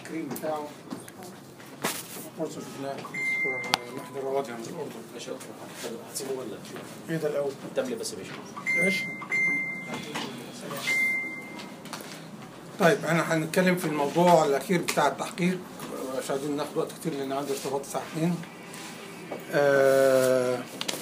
التكريم بتاعه فرصة شفناه دكتور محمد الروادي من الأردن ماشي هتسيبه ولا إيه ده الأول؟ تملي بس يا باشا ماشي طيب احنا هنتكلم في الموضوع الاخير بتاع التحقيق مش عايزين ناخد وقت كتير لان عندي ارتباط الساعه 2 آه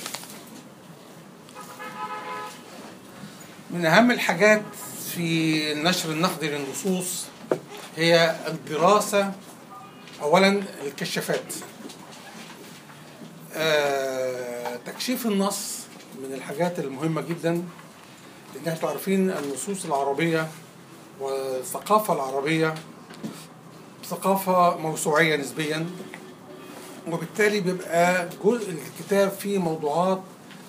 من اهم الحاجات في النشر النقدي للنصوص هي الدراسه اولا الكشافات آه تكشيف النص من الحاجات المهمه جدا لان احنا عارفين النصوص العربيه والثقافه العربيه ثقافه موسوعيه نسبيا وبالتالي بيبقى جزء الكتاب فيه موضوعات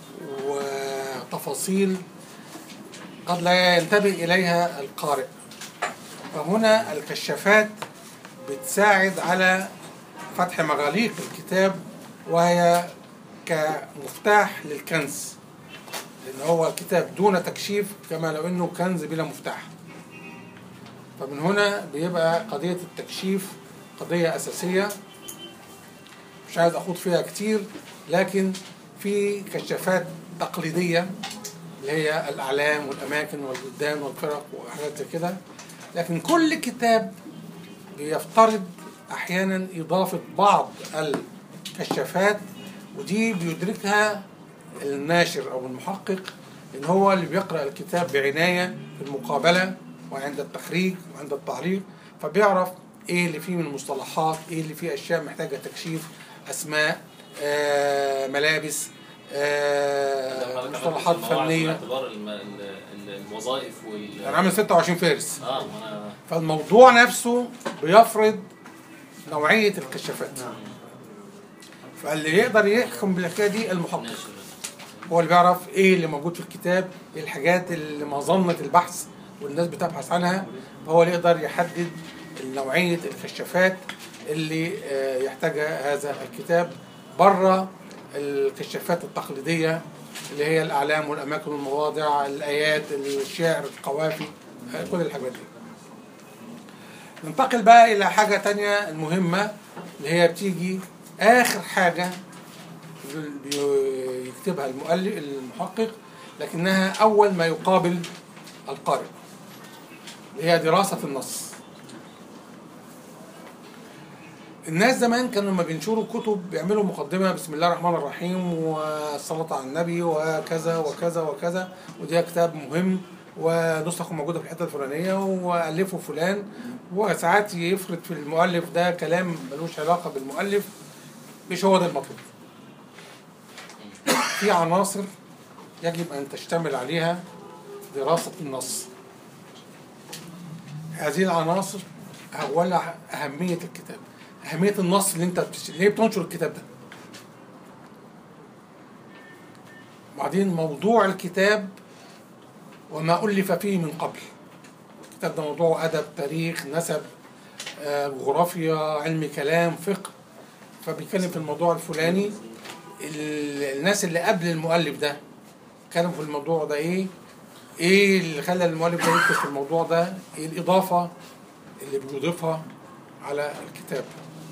وتفاصيل قد لا ينتبه اليها القارئ فهنا الكشافات بتساعد على فتح مغاليق الكتاب وهي كمفتاح للكنز لان هو كتاب دون تكشيف كما لو انه كنز بلا مفتاح فمن هنا بيبقى قضية التكشيف قضية أساسية مش عايز أخوض فيها كتير لكن في كشافات تقليدية اللي هي الأعلام والأماكن والبلدان والفرق وحاجات زي كده لكن كل كتاب بيفترض أحيانا إضافة بعض الكشافات ودي بيدركها الناشر أو المحقق إن هو اللي بيقرأ الكتاب بعناية في المقابلة وعند التخريج وعند التعليق فبيعرف ايه اللي فيه من المصطلحات ايه اللي فيه اشياء محتاجه تكشيف اسماء آه ملابس آه مصطلحات فنيه باعتبار الم- ال- ال- الوظائف وال انا عامل 26 فارس اه ما انا فالموضوع نفسه بيفرض نوعيه الكشافات فاللي يقدر يحكم بالحكايه دي المحقق ناشر هو اللي بيعرف ايه اللي موجود في الكتاب ايه الحاجات اللي مظنة البحث والناس بتبحث عنها فهو اللي يقدر يحدد نوعية الكشافات اللي آه، يحتاجها هذا الكتاب بره الكشافات التقليدية اللي هي الأعلام والأماكن والمواضع الآيات الشعر القوافي آه، كل الحاجات دي ننتقل بقى إلى حاجة تانية المهمة اللي هي بتيجي آخر حاجة يكتبها المؤلف المحقق لكنها أول ما يقابل القارئ هي دراسة النص الناس زمان كانوا لما بينشروا كتب بيعملوا مقدمة بسم الله الرحمن الرحيم والصلاة على النبي وكذا وكذا وكذا ودي كتاب مهم ونسخه موجودة في الحتة الفلانية وألفه فلان وساعات يفرض في المؤلف ده كلام ملوش علاقة بالمؤلف مش هو ده المطلوب في عناصر يجب أن تشتمل عليها دراسة النص هذه العناصر أولها أهمية الكتاب أهمية النص اللي أنت بتش... ليه بتنشر الكتاب ده بعدين موضوع الكتاب وما ألف فيه من قبل الكتاب ده موضوع أدب تاريخ نسب آه، جغرافيا علم كلام فقه فبيتكلم في الموضوع الفلاني ال- الناس اللي قبل المؤلف ده كانوا في الموضوع ده ايه ايه اللي خلى المؤلف ده يكتب في الموضوع ده ايه الاضافه اللي بيضيفها على الكتاب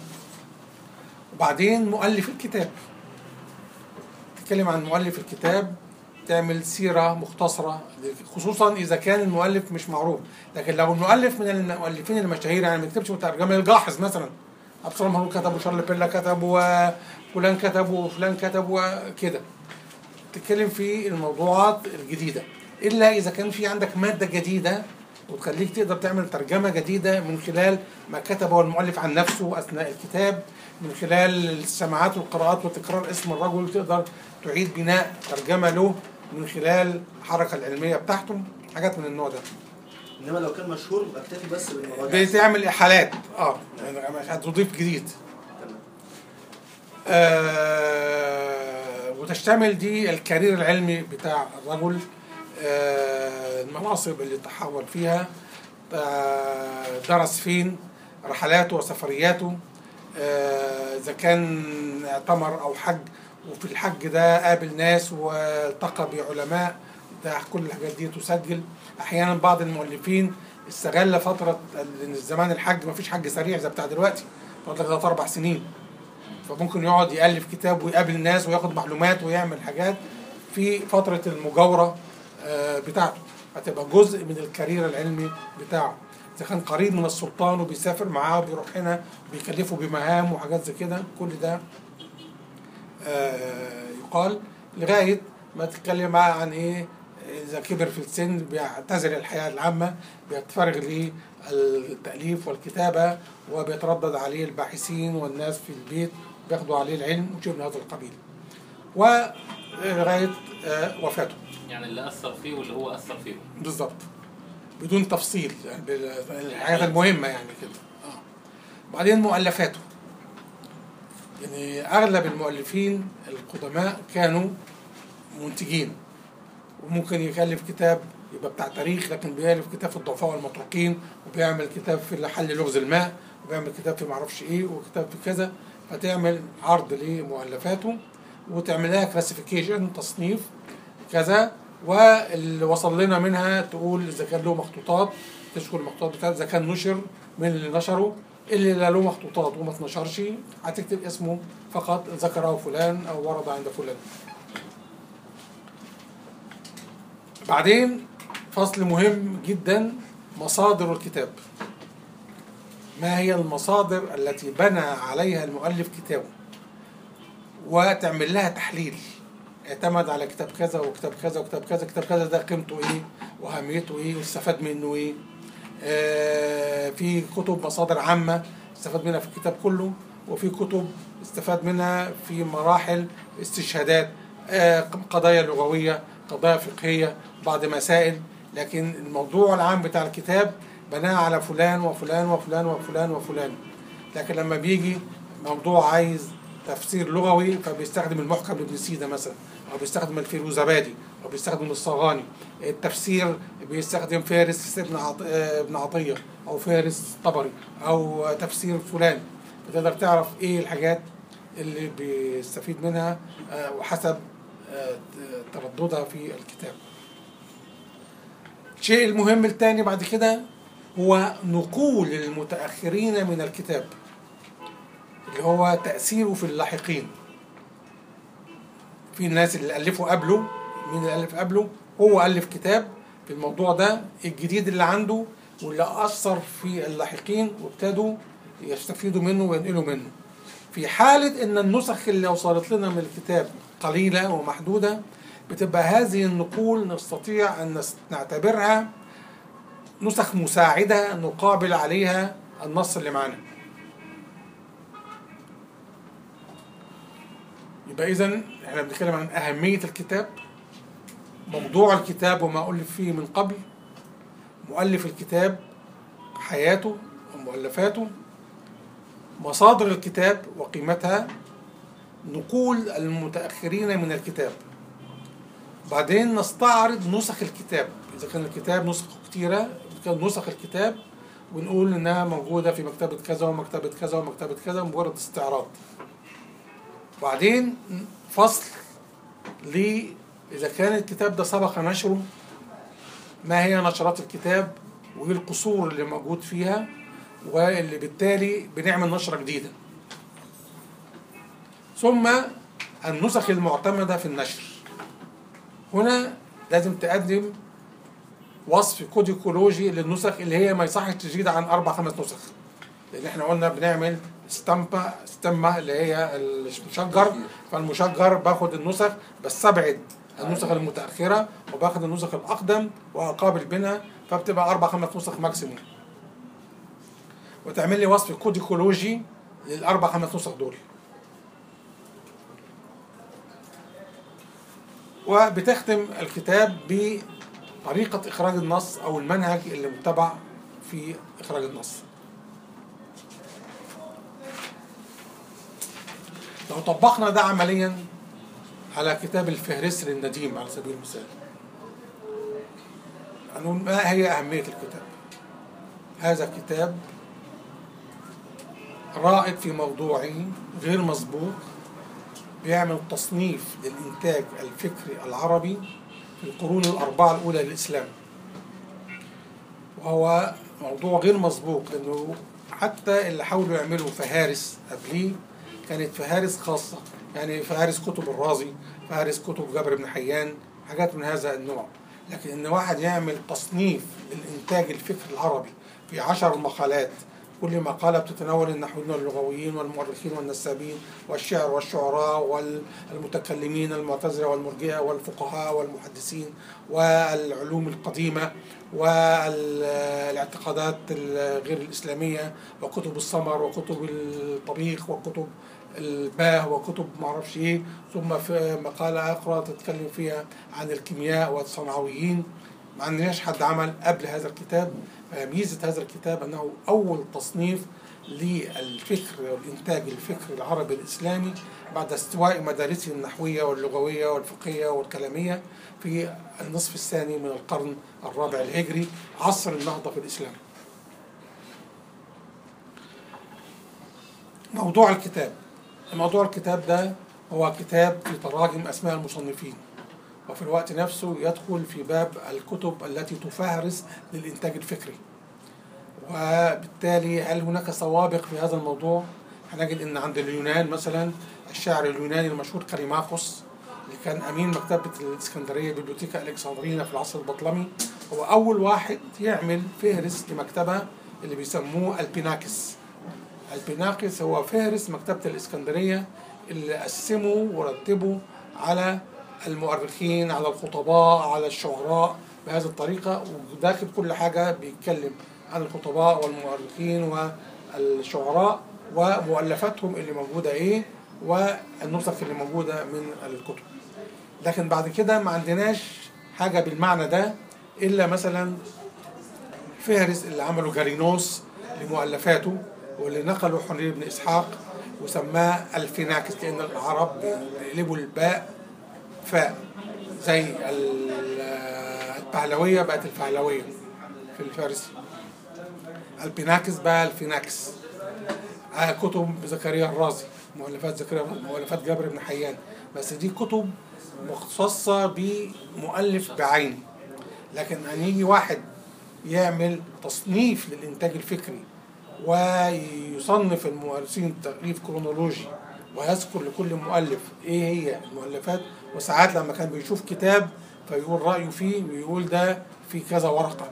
وبعدين مؤلف الكتاب تتكلم عن مؤلف الكتاب تعمل سيرة مختصرة خصوصا إذا كان المؤلف مش معروف لكن لو المؤلف من المؤلفين المشاهير يعني ما يكتبش مترجمة للجاحظ مثلا أبصر هارون كتب وشارل بيلا كتب وفلان كتب وفلان كتب وكده تتكلم في الموضوعات الجديدة إلا إذا كان في عندك مادة جديدة وتخليك تقدر تعمل ترجمة جديدة من خلال ما كتبه المؤلف عن نفسه أثناء الكتاب من خلال السماعات والقراءات وتكرار اسم الرجل تقدر تعيد بناء ترجمة له من خلال الحركة العلمية بتاعته حاجات من النوع ده انما لو كان مشهور يبقى اكتفي بس بالمراجعه بتعمل إحالات اه يعني مش هتضيف جديد تمام. آه، وتشتمل دي الكارير العلمي بتاع الرجل آه، المناصب اللي تحول فيها آه، درس فين رحلاته وسفرياته آه، إذا كان اعتمر أو حج وفي الحج ده قابل ناس والتقى بعلماء ده كل الحاجات دي تسجل أحيانا بعض المؤلفين استغل فتره لان زمان الحج ما فيش حج سريع زي بتاع دلوقتي فضل ثلاث اربع سنين فممكن يقعد يالف كتاب ويقابل الناس وياخد معلومات ويعمل حاجات في فتره المجاوره آه، بتاعته هتبقى جزء من الكارير العلمي بتاعه اذا كان قريب من السلطان وبيسافر معاه وبيروح هنا وبيكلفه بمهام وحاجات زي كده كل ده آه، يقال لغايه ما تتكلم معاه عن ايه اذا كبر في السن بيعتزل الحياه العامه بيتفرغ للتاليف والكتابه وبيتردد عليه الباحثين والناس في البيت بياخدوا عليه العلم وشيء من هذا القبيل ولغايه آه، وفاته يعني اللي اثر فيه واللي هو اثر فيه بالظبط بدون تفصيل يعني بال- الحاجات المهمة يعني كده آه. بعدين مؤلفاته يعني أغلب المؤلفين القدماء كانوا منتجين وممكن يكلف كتاب يبقى بتاع تاريخ لكن بيألف كتاب في الضعفاء والمتروكين وبيعمل كتاب في حل لغز الماء وبيعمل كتاب في معرفش ايه وكتاب في كذا فتعمل عرض لمؤلفاته وتعمل لها كلاسيفيكيشن تصنيف كذا واللي وصل لنا منها تقول اذا كان له مخطوطات تشكر المخطوطات بتاعته اذا كان نشر من اللي نشره اللي لا له مخطوطات وما اتنشرش هتكتب اسمه فقط ذكره فلان او ورد عند فلان بعدين فصل مهم جدا مصادر الكتاب ما هي المصادر التي بنى عليها المؤلف كتابه وتعمل لها تحليل اعتمد على كتاب كذا وكتاب كذا وكتاب كذا كتاب كذا ده قيمته ايه واهميته ايه واستفاد منه ايه آه في كتب مصادر عامة استفاد منها في الكتاب كله وفي كتب استفاد منها في مراحل استشهادات آه قضايا لغوية قضايا فقهية بعض مسائل لكن الموضوع العام بتاع الكتاب بناه على فلان وفلان وفلان وفلان وفلان لكن لما بيجي موضوع عايز تفسير لغوي فبيستخدم المحكم لابن سينا مثلا او بيستخدم الفيروزابادي او بيستخدم الصغاني التفسير بيستخدم فارس ابن عط... آه، ابن عطيه او فارس طبري او تفسير فلان فتقدر تعرف ايه الحاجات اللي بيستفيد منها آه، وحسب آه، ترددها في الكتاب الشيء المهم الثاني بعد كده هو نقول المتأخرين من الكتاب اللي هو تأثيره في اللاحقين في الناس اللي ألفوا قبله مين اللي ألف قبله هو ألف كتاب في الموضوع ده الجديد اللي عنده واللي أثر في اللاحقين وابتدوا يستفيدوا منه وينقلوا منه في حالة إن النسخ اللي وصلت لنا من الكتاب قليلة ومحدودة بتبقى هذه النقول نستطيع أن نس- نعتبرها نسخ مساعدة نقابل عليها النص اللي معانا يبقى إذا احنا بنتكلم عن أهمية الكتاب موضوع الكتاب وما ألف فيه من قبل مؤلف الكتاب حياته ومؤلفاته مصادر الكتاب وقيمتها نقول المتأخرين من الكتاب بعدين نستعرض نسخ الكتاب إذا كان الكتاب نسخه كتيرة إذا كان نسخ الكتاب ونقول إنها موجودة في مكتبة كذا ومكتبة كذا ومكتبة كذا مجرد استعراض بعدين فصل ل إذا كان الكتاب ده سبق نشره ما هي نشرات الكتاب وإيه القصور اللي موجود فيها واللي بالتالي بنعمل نشرة جديدة ثم النسخ المعتمدة في النشر هنا لازم تقدم وصف كوديكولوجي للنسخ اللي هي ما يصحش تزيد عن أربع خمس نسخ لأن احنا قلنا بنعمل ستامبا ستمة اللي هي المشجر فالمشجر باخد النسخ بستبعد النسخ المتأخرة وباخد النسخ الأقدم وأقابل بينها فبتبقى أربع خمس نسخ ماكسيموم وتعمل لي وصف كوديكولوجي للأربع خمس نسخ دول وبتختم الكتاب بطريقة إخراج النص أو المنهج اللي متبع في إخراج النص لو طبقنا ده عمليا على كتاب الفهرس للنديم على سبيل المثال هنقول ما هي أهمية الكتاب هذا كتاب رائد في موضوعه غير مسبوق بيعمل تصنيف للإنتاج الفكري العربي في القرون الأربعة الأولى للإسلام هو موضوع غير مسبوق لانه حتى اللي حاولوا يعملوا فهارس قبليه كانت فهارس خاصة يعني فهارس كتب الرازي فهارس كتب جابر بن حيان حاجات من هذا النوع لكن ان واحد يعمل تصنيف للانتاج الفكري العربي في عشر مقالات كل مقالة بتتناول النحويين واللغويين والمؤرخين والنسابين والشعر والشعراء والمتكلمين المعتزلة والمرجئة والفقهاء والمحدثين والعلوم القديمة والاعتقادات غير الإسلامية وكتب السمر وكتب الطبيخ وكتب الباه وكتب معرفش ايه ثم في مقالة أخرى تتكلم فيها عن الكيمياء والصنعويين ما عندناش حد عمل قبل هذا الكتاب ميزة هذا الكتاب أنه أول تصنيف للفكر والإنتاج الفكري العربي الإسلامي بعد استواء مدارسه النحوية واللغوية والفقهية والكلامية في النصف الثاني من القرن الرابع الهجري عصر النهضة في الإسلام موضوع الكتاب موضوع الكتاب ده هو كتاب في تراجم أسماء المصنفين وفي الوقت نفسه يدخل في باب الكتب التي تفهرس للإنتاج الفكري وبالتالي هل هناك سوابق في هذا الموضوع هنجد ان عند اليونان مثلا الشاعر اليوناني المشهور كاريماخوس اللي كان امين مكتبه الاسكندريه بيبليوتيكا الكسندريه في العصر البطلمي هو اول واحد يعمل فهرس لمكتبه اللي بيسموه البيناكس البيناكس هو فهرس مكتبه الاسكندريه اللي قسموا ورتبوا على المؤرخين على الخطباء على الشعراء بهذه الطريقة وداخل كل حاجة بيتكلم عن الخطباء والمؤرخين والشعراء ومؤلفاتهم اللي موجودة ايه والنسخ اللي موجودة من الكتب لكن بعد كده ما عندناش حاجة بالمعنى ده إلا مثلا فهرس اللي عمله جارينوس لمؤلفاته واللي نقله حنين بن إسحاق وسماه الفيناكس لأن العرب بيقلبوا الباء فاء زي البهلوية بقت الفهلوية في الفارسي البيناكس بقى الفيناكس آه كتب زكريا الرازي مؤلفات زكريا مؤلفات جابر بن حيان بس دي كتب مختصة بمؤلف بعينه لكن أن يجي واحد يعمل تصنيف للإنتاج الفكري ويصنف المؤلفين تأليف كرونولوجي ويذكر لكل مؤلف ايه هي المؤلفات وساعات لما كان بيشوف كتاب فيقول رأيه فيه ويقول ده في كذا ورقة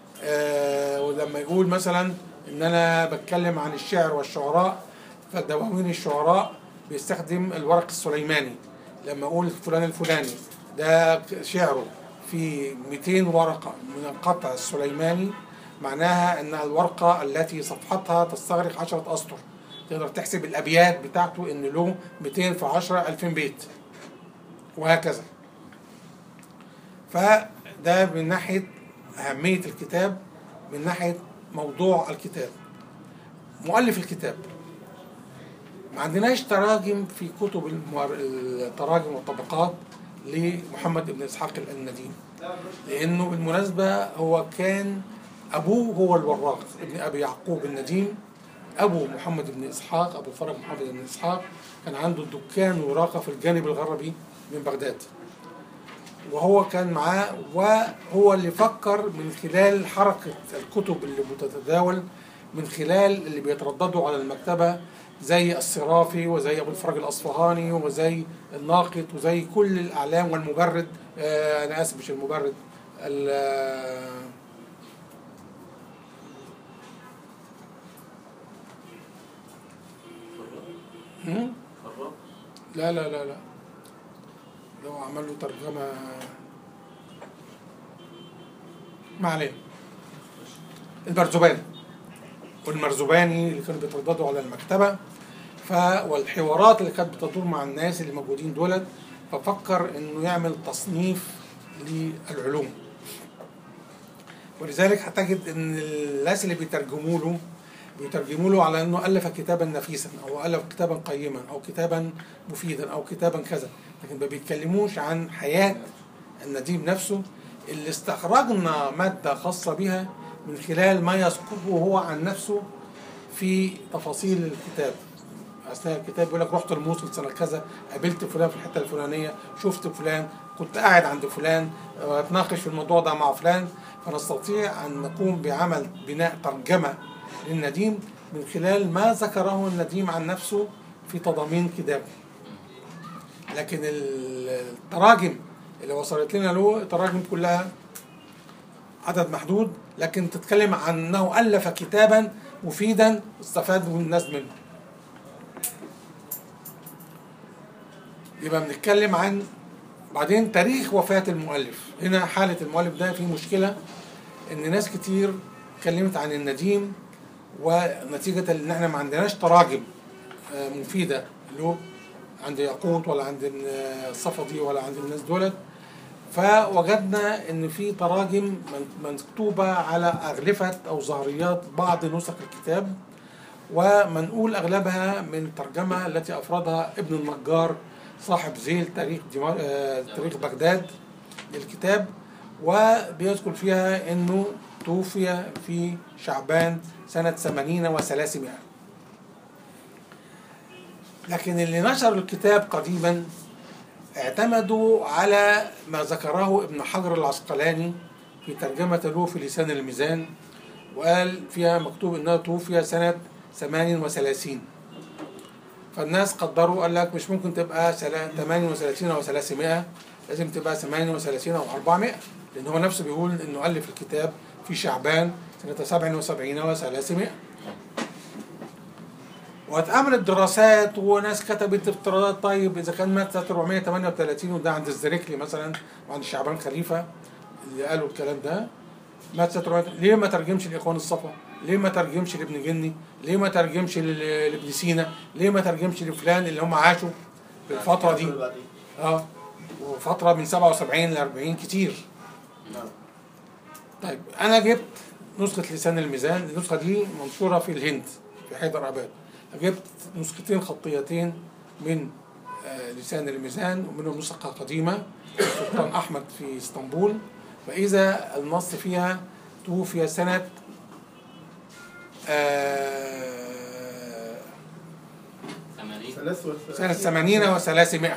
آه ولما يقول مثلا ان انا بتكلم عن الشعر والشعراء فدواوين الشعراء بيستخدم الورق السليماني لما اقول فلان الفلاني ده شعره في 200 ورقة من القطع السليماني معناها ان الورقة التي صفحتها تستغرق 10 اسطر تقدر تحسب الابيات بتاعته ان له 200 في 10 2000 بيت وهكذا فده من ناحيه اهميه الكتاب من ناحيه موضوع الكتاب مؤلف الكتاب ما عندناش تراجم في كتب المؤر... التراجم والطبقات لمحمد بن اسحاق النديم لانه بالمناسبه هو كان ابوه هو الوراق ابن ابي يعقوب النديم ابو محمد بن اسحاق ابو الفرج محمد بن اسحاق كان عنده دكان وراقه في الجانب الغربي من بغداد وهو كان معاه وهو اللي فكر من خلال حركه الكتب اللي بتتداول من خلال اللي بيترددوا على المكتبه زي الصرافي وزي ابو الفرج الاصفهاني وزي الناقد وزي كل الاعلام والمبرد آه انا اسف مش المبرد لا لا لا لا لو عمل له ترجمة ما علينا البرزباني والمرزباني اللي كانوا بيترددوا على المكتبة ف والحوارات اللي كانت بتدور مع الناس اللي موجودين دولت ففكر انه يعمل تصنيف للعلوم ولذلك هتجد ان الناس اللي بيترجموا له بيترجموا له على انه الف كتابا نفيسا او الف كتابا قيما او كتابا مفيدا او كتابا كذا لكن ما بيتكلموش عن حياه النديم نفسه اللي استخرجنا ماده خاصه بها من خلال ما يذكره هو عن نفسه في تفاصيل الكتاب اثناء الكتاب يقول لك رحت الموصل سنه كذا قابلت فلان في الحته الفلانيه شفت فلان كنت قاعد عند فلان اتناقش في الموضوع ده مع فلان فنستطيع أن نقوم بعمل بناء ترجمة للنديم من خلال ما ذكره النديم عن نفسه في تضامين كتابه لكن التراجم اللي وصلت لنا له التراجم كلها عدد محدود لكن تتكلم عن انه الف كتابا مفيدا استفاد الناس منه يبقى بنتكلم عن بعدين تاريخ وفاة المؤلف هنا حالة المؤلف ده في مشكلة ان ناس كتير اتكلمت عن النديم ونتيجة ان احنا ما عندناش تراجم آه، مفيدة له عند ياقوت ولا عند الصفدي ولا عند الناس دولت فوجدنا ان في تراجم من- مكتوبة على أغلفة أو ظهريات بعض نسخ الكتاب ومنقول أغلبها من الترجمة التي أفردها ابن النجار صاحب زيل تاريخ دمار آه، تاريخ بغداد للكتاب وبيذكر فيها أنه توفي في شعبان سنة 80 و300 لكن اللي نشر الكتاب قديما اعتمدوا على ما ذكره ابن حجر العسقلاني في ترجمة له في لسان الميزان وقال فيها مكتوب انها توفي سنة 38 فالناس قدروا قال لك مش ممكن تبقى سلا- 38 او 300 لازم تبقى 38 او 400 لان هو نفسه بيقول انه الف الكتاب في شعبان سنة 77 و300 واتعملت دراسات وناس كتبت افتراضات طيب اذا كان مات 438 وده عند الزريكلي مثلا وعند شعبان خليفه اللي قالوا الكلام ده مات 400 ليه ما ترجمش لاخوان الصفا؟ ليه ما ترجمش لابن جني؟ ليه ما ترجمش لل- لابن سينا؟ ليه ما ترجمش لفلان اللي هم عاشوا في الفتره دي؟ اللي بعدين. اه وفتره من 77 ل 40 كتير نعم طيب انا جبت نسخه لسان الميزان النسخه دي منشوره في الهند في حيدر اباد جبت نسختين خطيتين من آه، لسان الميزان ومنهم نسخه قديمه سلطان احمد في اسطنبول واذا النص فيها توفي سنه آه، 80 ثلاث وثلاثين. سنة 80 و300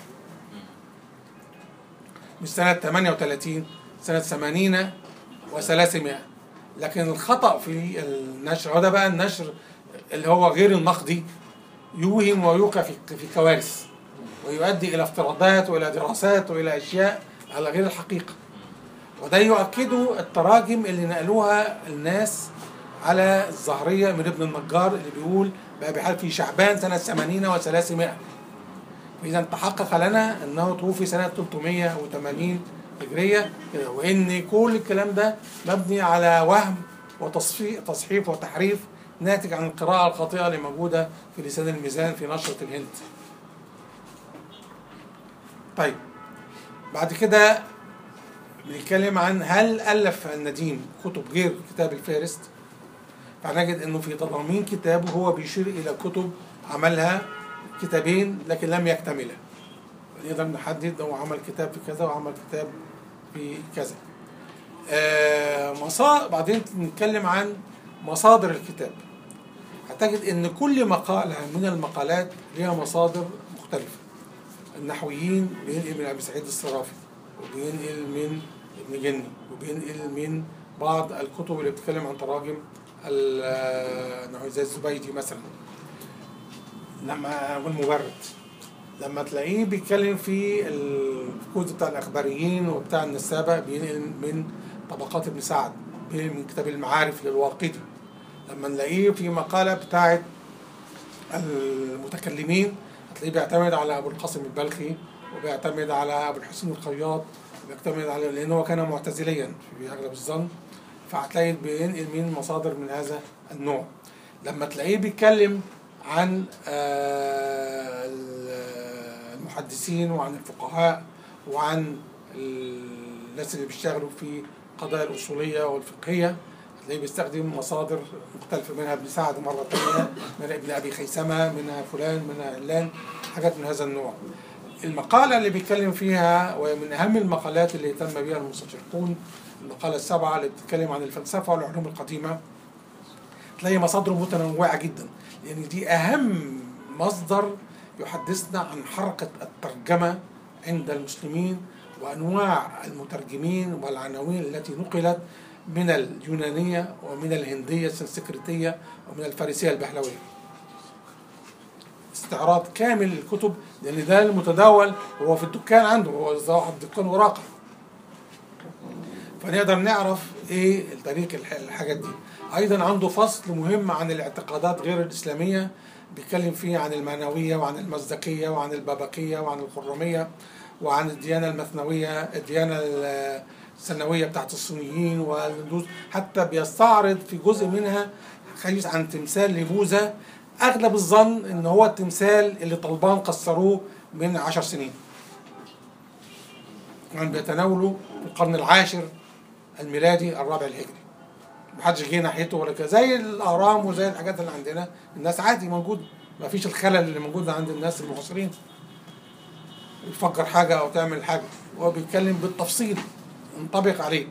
مش سنة 38 سنة 80 و300 لكن الخطأ في النشر وده بقى النشر اللي هو غير النقدي يوهم ويوقع في في كوارث ويؤدي إلى افتراضات وإلى دراسات وإلى أشياء على غير الحقيقة وده يؤكده التراجم اللي نقلوها الناس على الظهرية من ابن النجار اللي بيقول بقى بحال في شعبان سنة 80 و300 فإذا تحقق لنا أنه توفي سنة 380 هجرية وإن كل الكلام ده مبني على وهم وتصحيح تصحيف وتحريف ناتج عن القراءة الخاطئة اللي موجودة في لسان الميزان في نشرة الهند. طيب بعد كده بنتكلم عن هل ألف النديم كتب غير كتاب الفارست فنجد انه في تضامين كتابه هو بيشير الى كتب عملها كتابين لكن لم يكتملا نقدر نحدد هو عمل كتاب في كذا وعمل كتاب في كذا آه مصا... بعدين نتكلم عن مصادر الكتاب هتجد ان كل مقالة من المقالات لها مصادر مختلفة النحويين بينقل من ابي سعيد الصرافي وبينقل من ابن جني وبينقل من بعض الكتب اللي بتتكلم عن تراجم ال- نحو زي الزبيدي مثلا لما والمبرد لما تلاقيه بيتكلم في الكود بتاع الاخباريين وبتاع النسابه بينقل من طبقات ابن سعد بينقل من كتاب المعارف للواقدي لما نلاقيه في مقاله بتاعت المتكلمين هتلاقيه بيعتمد على ابو القاسم البلخي وبيعتمد على ابو الحسين الخياط وبيعتمد على لان هو كان معتزليا في اغلب الظن فهتلاقي بينقل من مصادر من هذا النوع لما تلاقيه بيتكلم عن آه، المحدثين وعن الفقهاء وعن الناس اللي بيشتغلوا في القضايا الأصولية والفقهية هتلاقيه بيستخدم مصادر مختلفة منها ابن سعد مرة تانية منها ابن أبي خيثمة منها فلان منها علان حاجات من هذا النوع المقالة اللي بيتكلم فيها ومن أهم المقالات اللي اهتم بها المستشرقون المقالة السابعة اللي بتتكلم عن الفلسفة والعلوم القديمة تلاقي مصادره متنوعة جدا لأن دي أهم مصدر يحدثنا عن حركة الترجمة عند المسلمين وأنواع المترجمين والعناوين التي نقلت من اليونانية ومن الهندية السنسكريتية ومن الفارسية البحلوية استعراض كامل للكتب لأن ده المتداول هو في الدكان عنده هو صاحب دكان وراقة فنقدر نعرف ايه طريق الح- الحاجات دي ايضا عنده فصل مهم عن الاعتقادات غير الاسلاميه بيتكلم فيه عن المعنويه وعن المزدكيه وعن البابكيه وعن الخرميه وعن الديانه المثنويه الديانه ال- السنويه بتاعت الصينيين والهندوس حتى بيستعرض في جزء منها حديث عن تمثال لبوذا اغلب الظن ان هو التمثال اللي طلبان قصروه من عشر سنين كان بيتناولوا في القرن العاشر الميلادي الرابع الهجري محدش جه ناحيته ولا كده زي الاهرام وزي الحاجات اللي عندنا الناس عادي موجود ما فيش الخلل اللي موجود عند الناس المعاصرين يفكر حاجه او تعمل حاجه هو بيتكلم بالتفصيل ينطبق عليه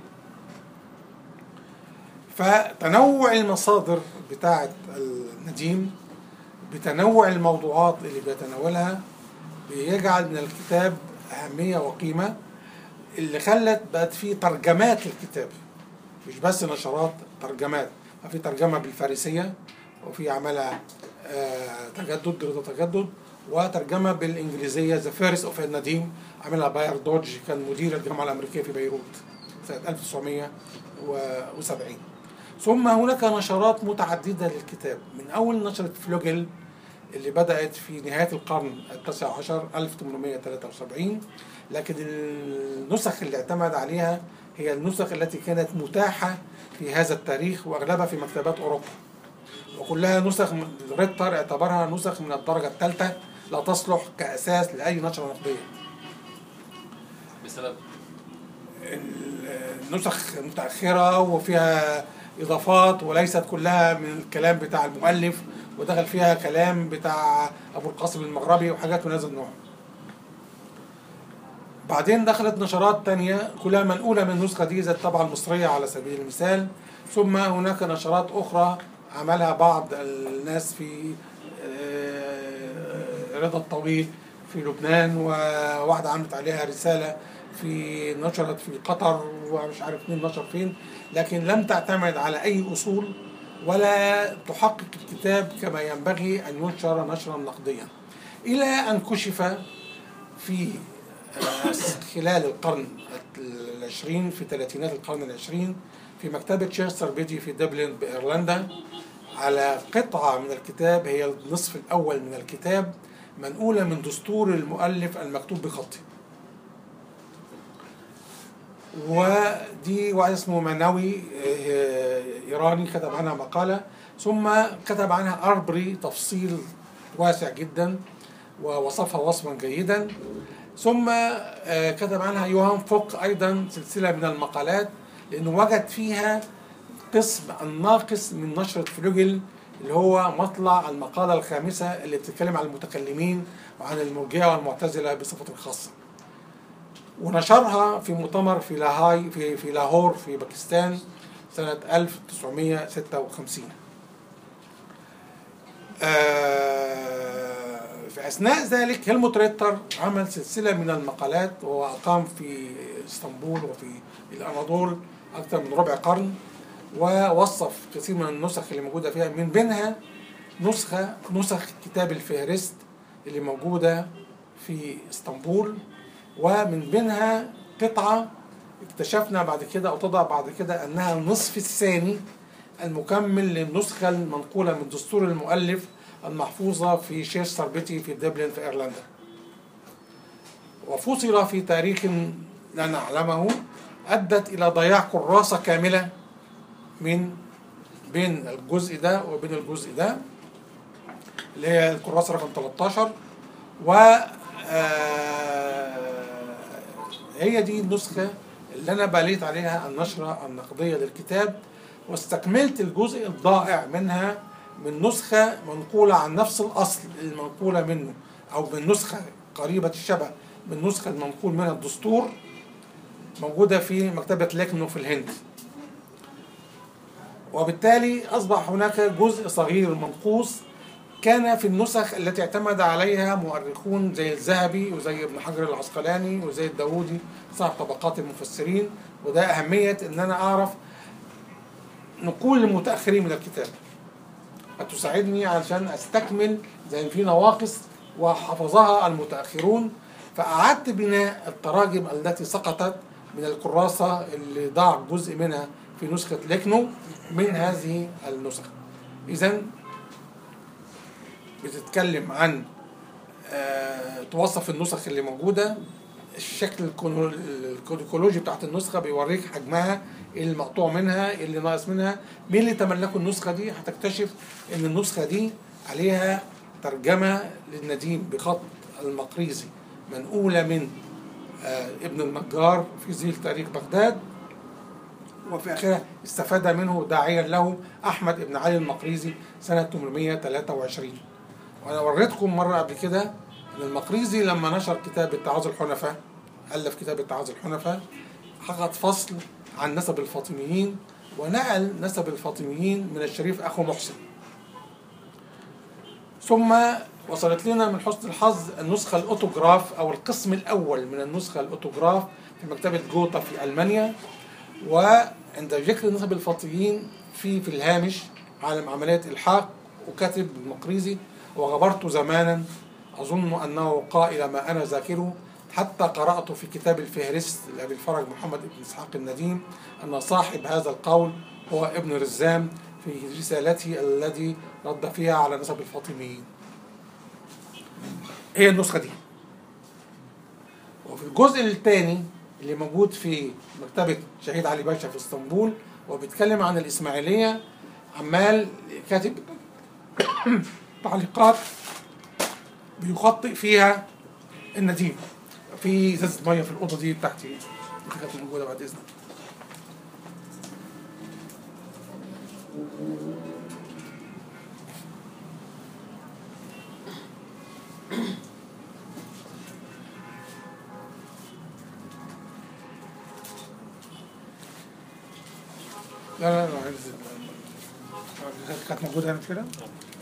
فتنوع المصادر بتاعه النديم بتنوع الموضوعات اللي بيتناولها بيجعل من الكتاب أهمية وقيمة اللي خلت بقت فيه ترجمات للكتاب مش بس نشرات ترجمات في ترجمة بالفارسية وفي عملها آه، تجدد رضا تجدد وترجمة بالإنجليزية ذا فيرست أوف النديم عملها باير دوج كان مدير الجامعة الأمريكية في بيروت سنة 1970 ثم هناك نشرات متعددة للكتاب من أول نشرة فلوجل اللي بدأت في نهاية القرن التاسع عشر 1873 لكن النسخ اللي اعتمد عليها هي النسخ التي كانت متاحة في هذا التاريخ وأغلبها في مكتبات أوروبا وكلها نسخ من- ريتر اعتبرها نسخ من الدرجة الثالثة لا تصلح كأساس لأي نشرة نقدية بسبب نسخ متأخرة وفيها إضافات وليست كلها من الكلام بتاع المؤلف ودخل فيها كلام بتاع أبو القاسم المغربي وحاجات من هذا النوع بعدين دخلت نشرات تانية كلها منقولة من النسخة دي زي الطبعة المصرية على سبيل المثال ثم هناك نشرات أخرى عملها بعض الناس في آه، رضا الطويل في لبنان وواحدة عملت عليها رسالة في نشرت في قطر ومش عارف مين نشر فين لكن لم تعتمد على أي أصول ولا تحقق الكتاب كما ينبغي أن ينشر نشرا نقديا إلى أن كشف في آه، خلال القرن العشرين في ثلاثينات القرن العشرين في مكتبة شيستر بيدي في دبلن بإيرلندا على قطعة من الكتاب هي النصف الأول من الكتاب منقولة من دستور المؤلف المكتوب بخطه ودي واحد اسمه مناوي آه، إيراني كتب عنها مقالة ثم كتب عنها أربري تفصيل واسع جدا ووصفها وصفا جيدا ثم آه، كتب عنها يوهان فوك أيضا سلسلة من المقالات لأنه وجد فيها قسم الناقص من نشرة فلوجل اللي هو مطلع المقالة الخامسة اللي بتتكلم عن المتكلمين وعن المرجئة والمعتزلة بصفة خاصة ونشرها في مؤتمر في لاهاي في في لاهور في باكستان سنة 1956 آه، في أثناء ذلك هيلموت ريتر عمل سلسلة من المقالات وهو أقام في اسطنبول وفي الأناضول أكثر من ربع قرن ووصف كثير من النسخ اللي موجودة فيها من بينها نسخة نسخ كتاب الفهرست اللي موجودة في اسطنبول ومن بينها قطعة اكتشفنا بعد كده أو تضع بعد كده أنها النصف الثاني المكمل للنسخة المنقولة من دستور المؤلف المحفوظة في شيستر بيتي في دبلن في إيرلندا وفصل في تاريخ لا نعلمه أدت إلى ضياع كراسة كاملة من بين الجزء ده وبين الجزء ده اللي هي الكراسة رقم 13 و آه، هي دي النسخة اللي أنا بليت عليها النشرة النقدية للكتاب واستكملت الجزء الضائع منها من نسخة منقولة عن نفس الأصل المنقولة منه أو من نسخة قريبة الشبه من نسخة المنقول منها الدستور موجودة في مكتبة لكنو في الهند وبالتالي أصبح هناك جزء صغير منقوص كان في النسخ التي اعتمد عليها مؤرخون زي الذهبي وزي ابن حجر العسقلاني وزي الداودي صاحب طبقات المفسرين وده أهمية إن أنا أعرف نقول المتأخرين من الكتاب هتساعدني علشان أستكمل زي في نواقص وحفظها المتأخرون فأعدت بناء التراجم التي سقطت من الكراسة اللي ضاع جزء منها في نسخة لكنو من هذه النسخ إذا بتتكلم عن آه، توصف النسخ اللي موجودة الشكل الكونو- الكوديكولوجي بتاعت النسخة بيوريك حجمها إيه اللي مقطوع منها إيه اللي ناقص منها مين اللي تملكوا النسخة دي هتكتشف ان النسخة دي عليها ترجمة للنديم بخط المقريزي منقولة من آه، ابن النجار في زيل تاريخ بغداد وفي آخرها استفاد منه داعيا له أحمد بن علي المقريزي سنة 823 وأنا وريتكم مرة قبل كده أن المقريزي لما نشر كتاب اتعاظ الحنفاء ألف كتاب اتعاظ الحنفاء حقق فصل عن نسب الفاطميين ونقل نسب الفاطميين من الشريف أخو محسن ثم وصلت لنا من حسن الحظ النسخة الأوتوغراف أو القسم الأول من النسخة الأوتوغراف في مكتبة جوتا في ألمانيا وعند ذكر نسب الفاطميين في في الهامش عالم عملية إلحاق وكاتب المقريزي وغبرت زمانا أظن أنه قائل ما أنا ذاكره حتى قرأت في كتاب الفهرست لأبي الفرج محمد بن إسحاق النديم أن صاحب هذا القول هو ابن رزام في رسالته الذي رد فيها على نسب الفاطميين هي النسخة دي وفي الجزء الثاني اللي موجود في مكتبة شهيد علي باشا في اسطنبول وبيتكلم عن الإسماعيلية عمال كاتب تعليقات بيخطئ فيها النديم في ازازه ميه في الاوضه دي بتاعتي دي كانت موجوده بعد اذنك لا لا لا عايز- كانت موجوده هنا مش كده؟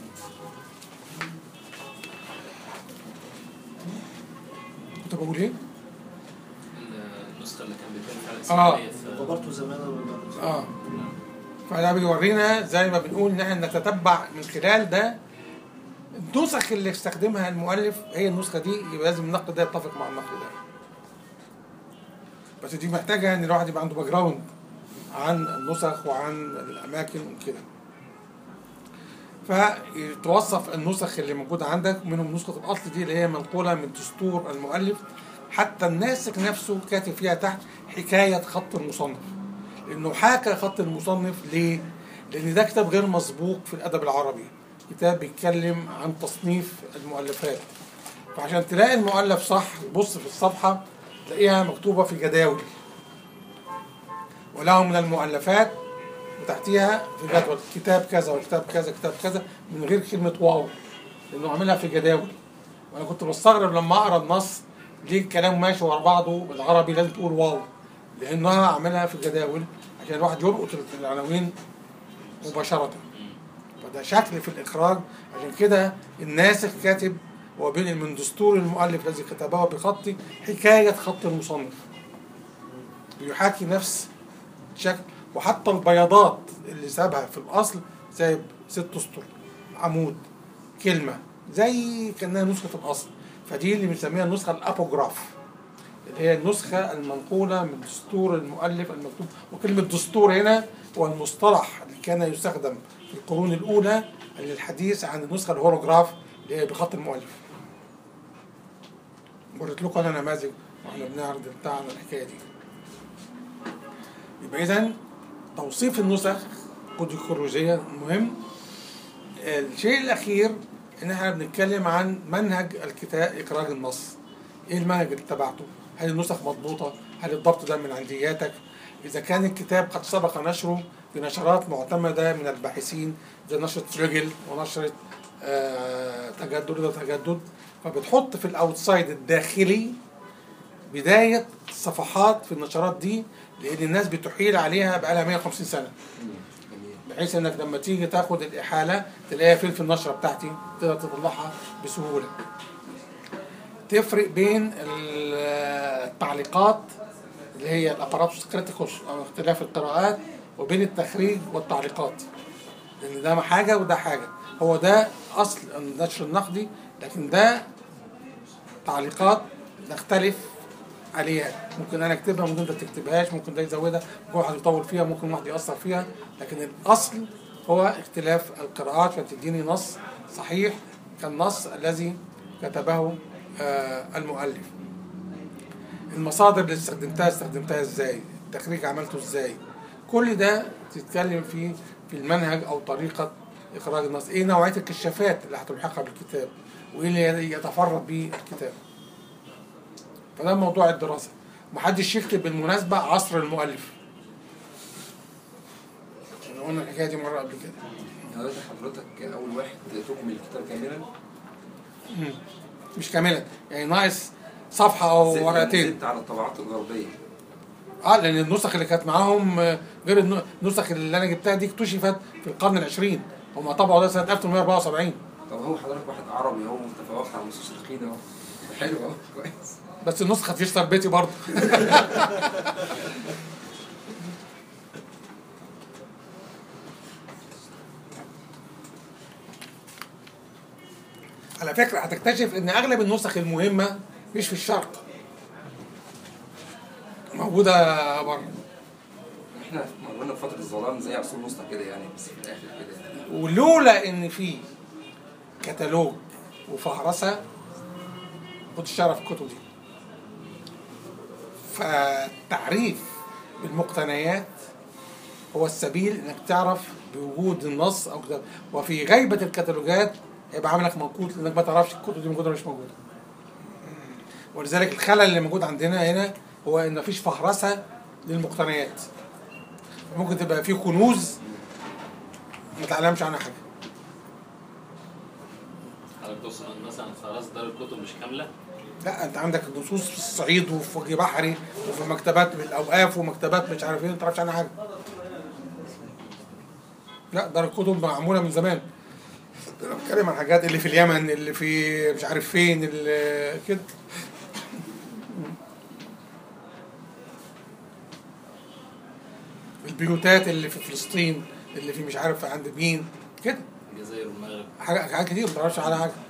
كنت بقول ايه؟ النسخة اللي كان بيتكلم فيها آه. الإسماعيلية في غبرت زمانا ولا- اه فده بيورينا زي ما بنقول ان احنا نتتبع من خلال ده النسخ اللي استخدمها المؤلف هي النسخه دي يبقى لازم النقد ده يتفق مع النقد ده بس دي محتاجه ان الواحد يبقى عنده باك جراوند عن النسخ وعن الاماكن وكده فتوصف النسخ اللي موجوده عندك منهم نسخه الاصل دي اللي هي منقوله من دستور المؤلف حتى الناسخ نفسه كاتب فيها تحت حكايه خط المصنف لانه حاكى خط المصنف ليه؟ لان ده كتاب غير مسبوق في الادب العربي كتاب بيتكلم عن تصنيف المؤلفات فعشان تلاقي المؤلف صح بص في الصفحه تلاقيها مكتوبه في جداول وله من المؤلفات وتحتيها في جدول كتاب كذا وكتاب كذا كتاب كذا من غير كلمه واو لانه عاملها في جداول وانا كنت بستغرب لما اقرا النص ليه الكلام ماشي ورا بعضه بالعربي لازم تقول واو لانها عاملها في جداول عشان الواحد يلقط العناوين مباشره فده شكل في الاخراج عشان كده الناسخ كاتب وبين من دستور المؤلف الذي كتبه بخطي حكايه خط المصنف بيحاكي نفس شكل وحتى البياضات اللي سابها في الاصل سايب ست اسطر عمود كلمه زي كانها نسخه الاصل فدي اللي بنسميها النسخه الابوجراف اللي هي النسخه المنقوله من دستور المؤلف المكتوب وكلمه دستور هنا هو المصطلح اللي كان يستخدم في القرون الاولى للحديث عن النسخه الهوروجراف اللي هي بخط المؤلف وريت لكم انا نماذج واحنا بنعرض بتاعنا الحكايه دي يبقى اذا توصيف النسخ كوديكولوجيا مهم الشيء الاخير ان احنا بنتكلم عن منهج الكتاب اخراج النص ايه المنهج اللي اتبعته هل النسخ مضبوطه هل الضبط ده من عندياتك اذا كان الكتاب قد سبق نشره بنشرات معتمده من الباحثين زي نشره رجل ونشره آه تجدد وده تجدد فبتحط في الاوتسايد الداخلي بدايه صفحات في النشرات دي لان الناس بتحيل عليها بقالها 150 سنه بحيث انك لما تيجي تاخد الاحاله تلاقيها فين في النشره بتاعتي تقدر تطلعها بسهوله تفرق بين ال- التعليقات اللي هي الاباراتوس كريتيكوس او اختلاف القراءات وبين التخريج والتعليقات لان ده حاجه وده حاجه هو ده اصل النشر النقدي لكن ده تعليقات نختلف عليها ممكن انا اكتبها ممكن انت تكتبهاش ممكن ده يزودها ممكن واحد يطول فيها ممكن واحد يأثر فيها لكن الاصل هو اختلاف القراءات فتديني نص صحيح كالنص الذي كتبه آه، المؤلف المصادر اللي استخدمتها استخدمتها ازاي التخريج عملته ازاي كل ده تتكلم فيه في المنهج او طريقه اخراج النص ايه نوعيه الكشافات اللي هتلحقها بالكتاب وايه اللي يتفرد به الكتاب فده موضوع الدراسه محدش يكتب بالمناسبه عصر المؤلف احنا قلنا الحكايه دي مره قبل كده دلوقتي حضرتك اول واحد تكمل الكتاب كاملا مش كاملا يعني ناقص صفحه او زدت- ورقتين زدت على الطبعات الغربيه اه لان النسخ اللي كانت معاهم آه، غير الن- النسخ اللي انا جبتها دي اكتشفت في القرن العشرين هم طبعوا ده سنه 1874 طب هو حضرتك واحد عربي اهو متفوق على المستشرقين اهو حلو اهو كويس بس النسخه فيش تربيتي برضه على فكره هتكتشف ان اغلب النسخ المهمه مش في الشرق موجوده بره احنا مرينا بفتره الظلام زي عصور الوسطى كده يعني بس في الاخر كده يعني. ولولا ان في كتالوج وفهرسه كنتش تعرف الكتب دي فالتعريف بالمقتنيات هو السبيل انك تعرف بوجود النص او كتاب وفي غيبه الكتالوجات هيبقى عاملك موقوت لانك ما تعرفش الكتب دي موجوده ولا مش موجوده ولذلك الخلل اللي موجود عندنا هنا هو ان مفيش فهرسه للمقتنيات ممكن تبقى في كنوز ما تعلمش عنها حاجه حضرتك تقصد إن مثلا خلاص دار الكتب مش كامله لا انت عندك نصوص في الصعيد وفي وجه بحري وفي مكتبات بالاوقاف ومكتبات مش عارف ايه ما تعرفش عنها حاجه لا دار الكتب معموله من زمان انا بتكلم عن حاجات اللي في اليمن اللي في مش عارف فين اللي كده البيوتات اللي في فلسطين اللي في مش عارف عند مين كده الجزائر والمغرب حاجه حاجات كتير ما تعرفش عنها حاجه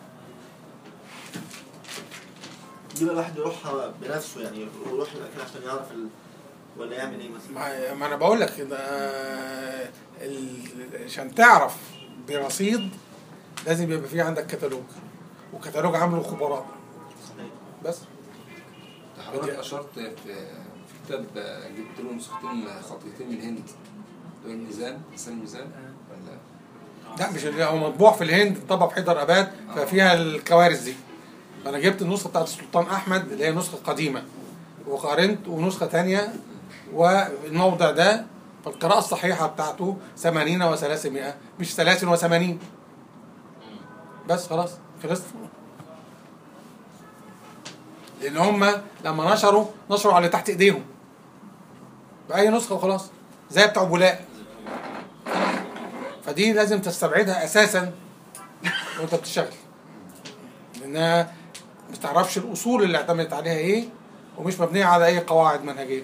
دي بقى الواحد يروحها بنفسه يعني يروح الأكل عشان يعرف ال... ولا يعمل ايه مثلا ما ما انا بقول لك إن، آه، ال- عشان تعرف برصيد لازم يبقى في عندك كتالوج وكتالوج عامله خبراء بس حضرتك اشرت في في كتاب جبت له نسختين خطيتين من الهند دول الميزان لسان الميزان ولا لا مش اللي هو مطبوع في الهند طبع في حيدر اباد ففيها الكوارث دي فانا جبت النسخه بتاعت السلطان احمد اللي هي نسخه قديمه وقارنت ونسخه تانية والموضع ده فالقراءة الصحيحة بتاعته 80 و300 مش 83 بس خلاص خلصت لان هم لما نشروا نشروا على اللي تحت ايديهم باي نسخه وخلاص زي بتوع بولاق فدي لازم تستبعدها اساسا وانت بتشتغل لانها ما تعرفش الاصول اللي اعتمدت عليها ايه ومش مبنيه على اي قواعد منهجيه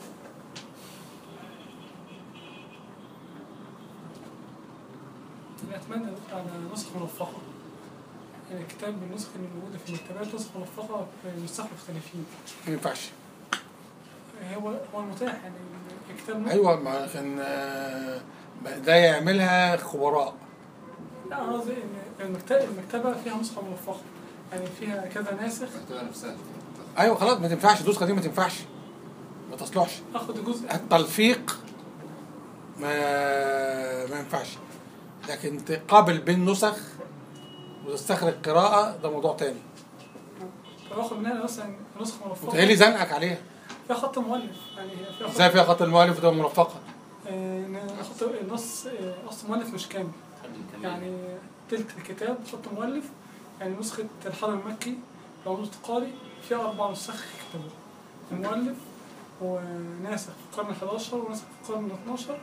أتمنى على نسخة مرفقة يعني الكتاب بالنسخة اللي موجودة في المكتبات نسخة مرفقة بنسخ مختلفين ما ينفعش هو هو المتاح يعني الكتاب ايوه ما كان آه، ده يعملها خبراء لا أنا قصدي إن المكتبة المكتبة فيها نسخة مرفقة يعني فيها كذا ناسخ المكتبه نفسها ايوه خلاص ما تنفعش النسخه دي ما تنفعش ما تصلحش آخد جزء التلفيق ما ما ينفعش لكن تقابل بين نسخ وتستخرج قراءة ده موضوع تاني فباخد منها مثلا نسخة مرفقة متهيألي زنقك عليها فيها خط مؤلف يعني هي فيها خط ازاي فيها خط المؤلف وتبقى مرفقة آه، إن خط النص آه، نص مؤلف مش كامل حد كمان يعني تلت الكتاب خط مؤلف يعني نسخة الحرم المكي لو نسخة قارئ فيها أربع نسخ كتابه المؤلف وناسخ في القرن 11 وناسخ في القرن 12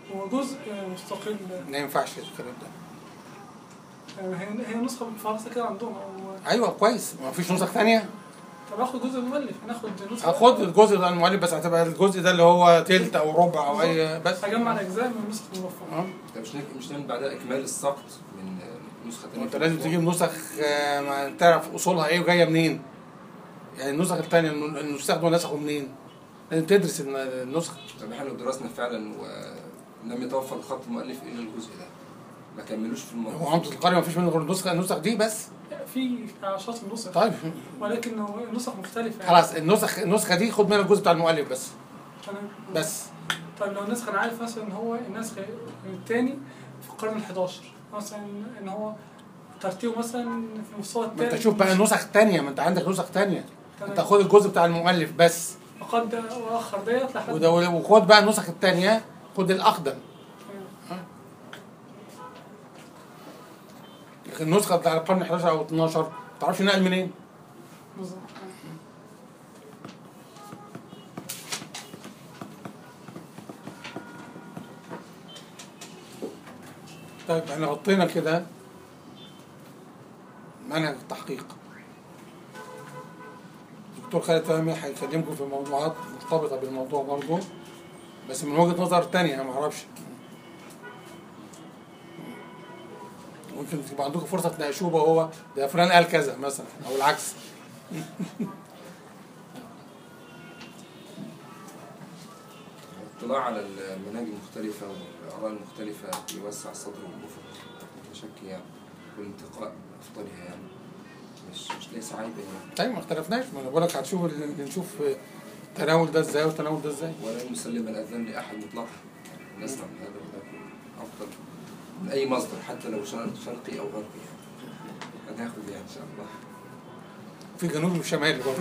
وجزء مستقل ما ينفعش الكلام ده هي هي نسخة بالفرنسا كده عندهم أو ايوه كويس ما فيش نسخ ثانيه طب آخد جزء مؤلف هناخد نسخة هاخد الجزء ده المؤلف بس هتبقى الجزء ده اللي هو تلت او ربع او اي بس هجمع الأجزاء من النسخة الموفقة اه انت مش نك- مش نعمل بعدها اكمال السقط من آه، نسخه ثانيه انت لازم تجيب نسخ آه، ما تعرف اصولها ايه وجايه منين يعني النسخ الثانيه النسخ دول نسخوا منين لازم تدرس الن- النسخه طب احنا لو درسنا فعلا ولم يتوفر خط المؤلف الا الجزء ده ما كملوش في هو الموضوع عمدة القارئ ما فيش منه غير النسخه النسخ دي بس في عشرات النسخ طيب ولكن هو النسخ مختلفة يعني. خلاص النسخ النسخه دي خد منها الجزء بتاع المؤلف بس تمام بس طيب لو النسخ انا عارف مثلا ان هو النسخ الثاني في القرن ال 11 مثلا ان هو ترتيبه مثلا في المستوى ما الثالث انت شوف بقى نسخ تانية ما انت عندك نسخ تانية تمام. انت خد الجزء بتاع المؤلف بس اقدم واخر ديت لحد وده وخد بقى النسخ التانية خد الاقدم تمام. لكن النسخه بتاع القرن 11 او 12 ما تعرفش نقل منين بالظبط طيب احنا غطينا كده منهج التحقيق دكتور خالد فهمي هيكلمكم في موضوعات مرتبطة بالموضوع برضه بس من وجهة نظر تانية أنا معرفش ممكن تبقى عندكم فرصة تناقشوه بقى هو ده فلان قال كذا مثلا أو العكس الاطلاع على المناهج المختلفة والآراء المختلفة بيوسع الصدر والأفق لا شك يعني والانتقاء أفضلها يعني مش مش ليس عيبا يعني طيب ما اختلفناش ما أنا بقول لك هتشوف ال- نشوف التناول ده ازاي والتناول ده ازاي ولا نسلم الأذان لأحد مطلقا نسمع من هذا وذاك أفضل من أي مصدر حتى لو شرق- شرقي أو غربي يعني هناخد يعني إن شاء الله في جنوب وشمال برضه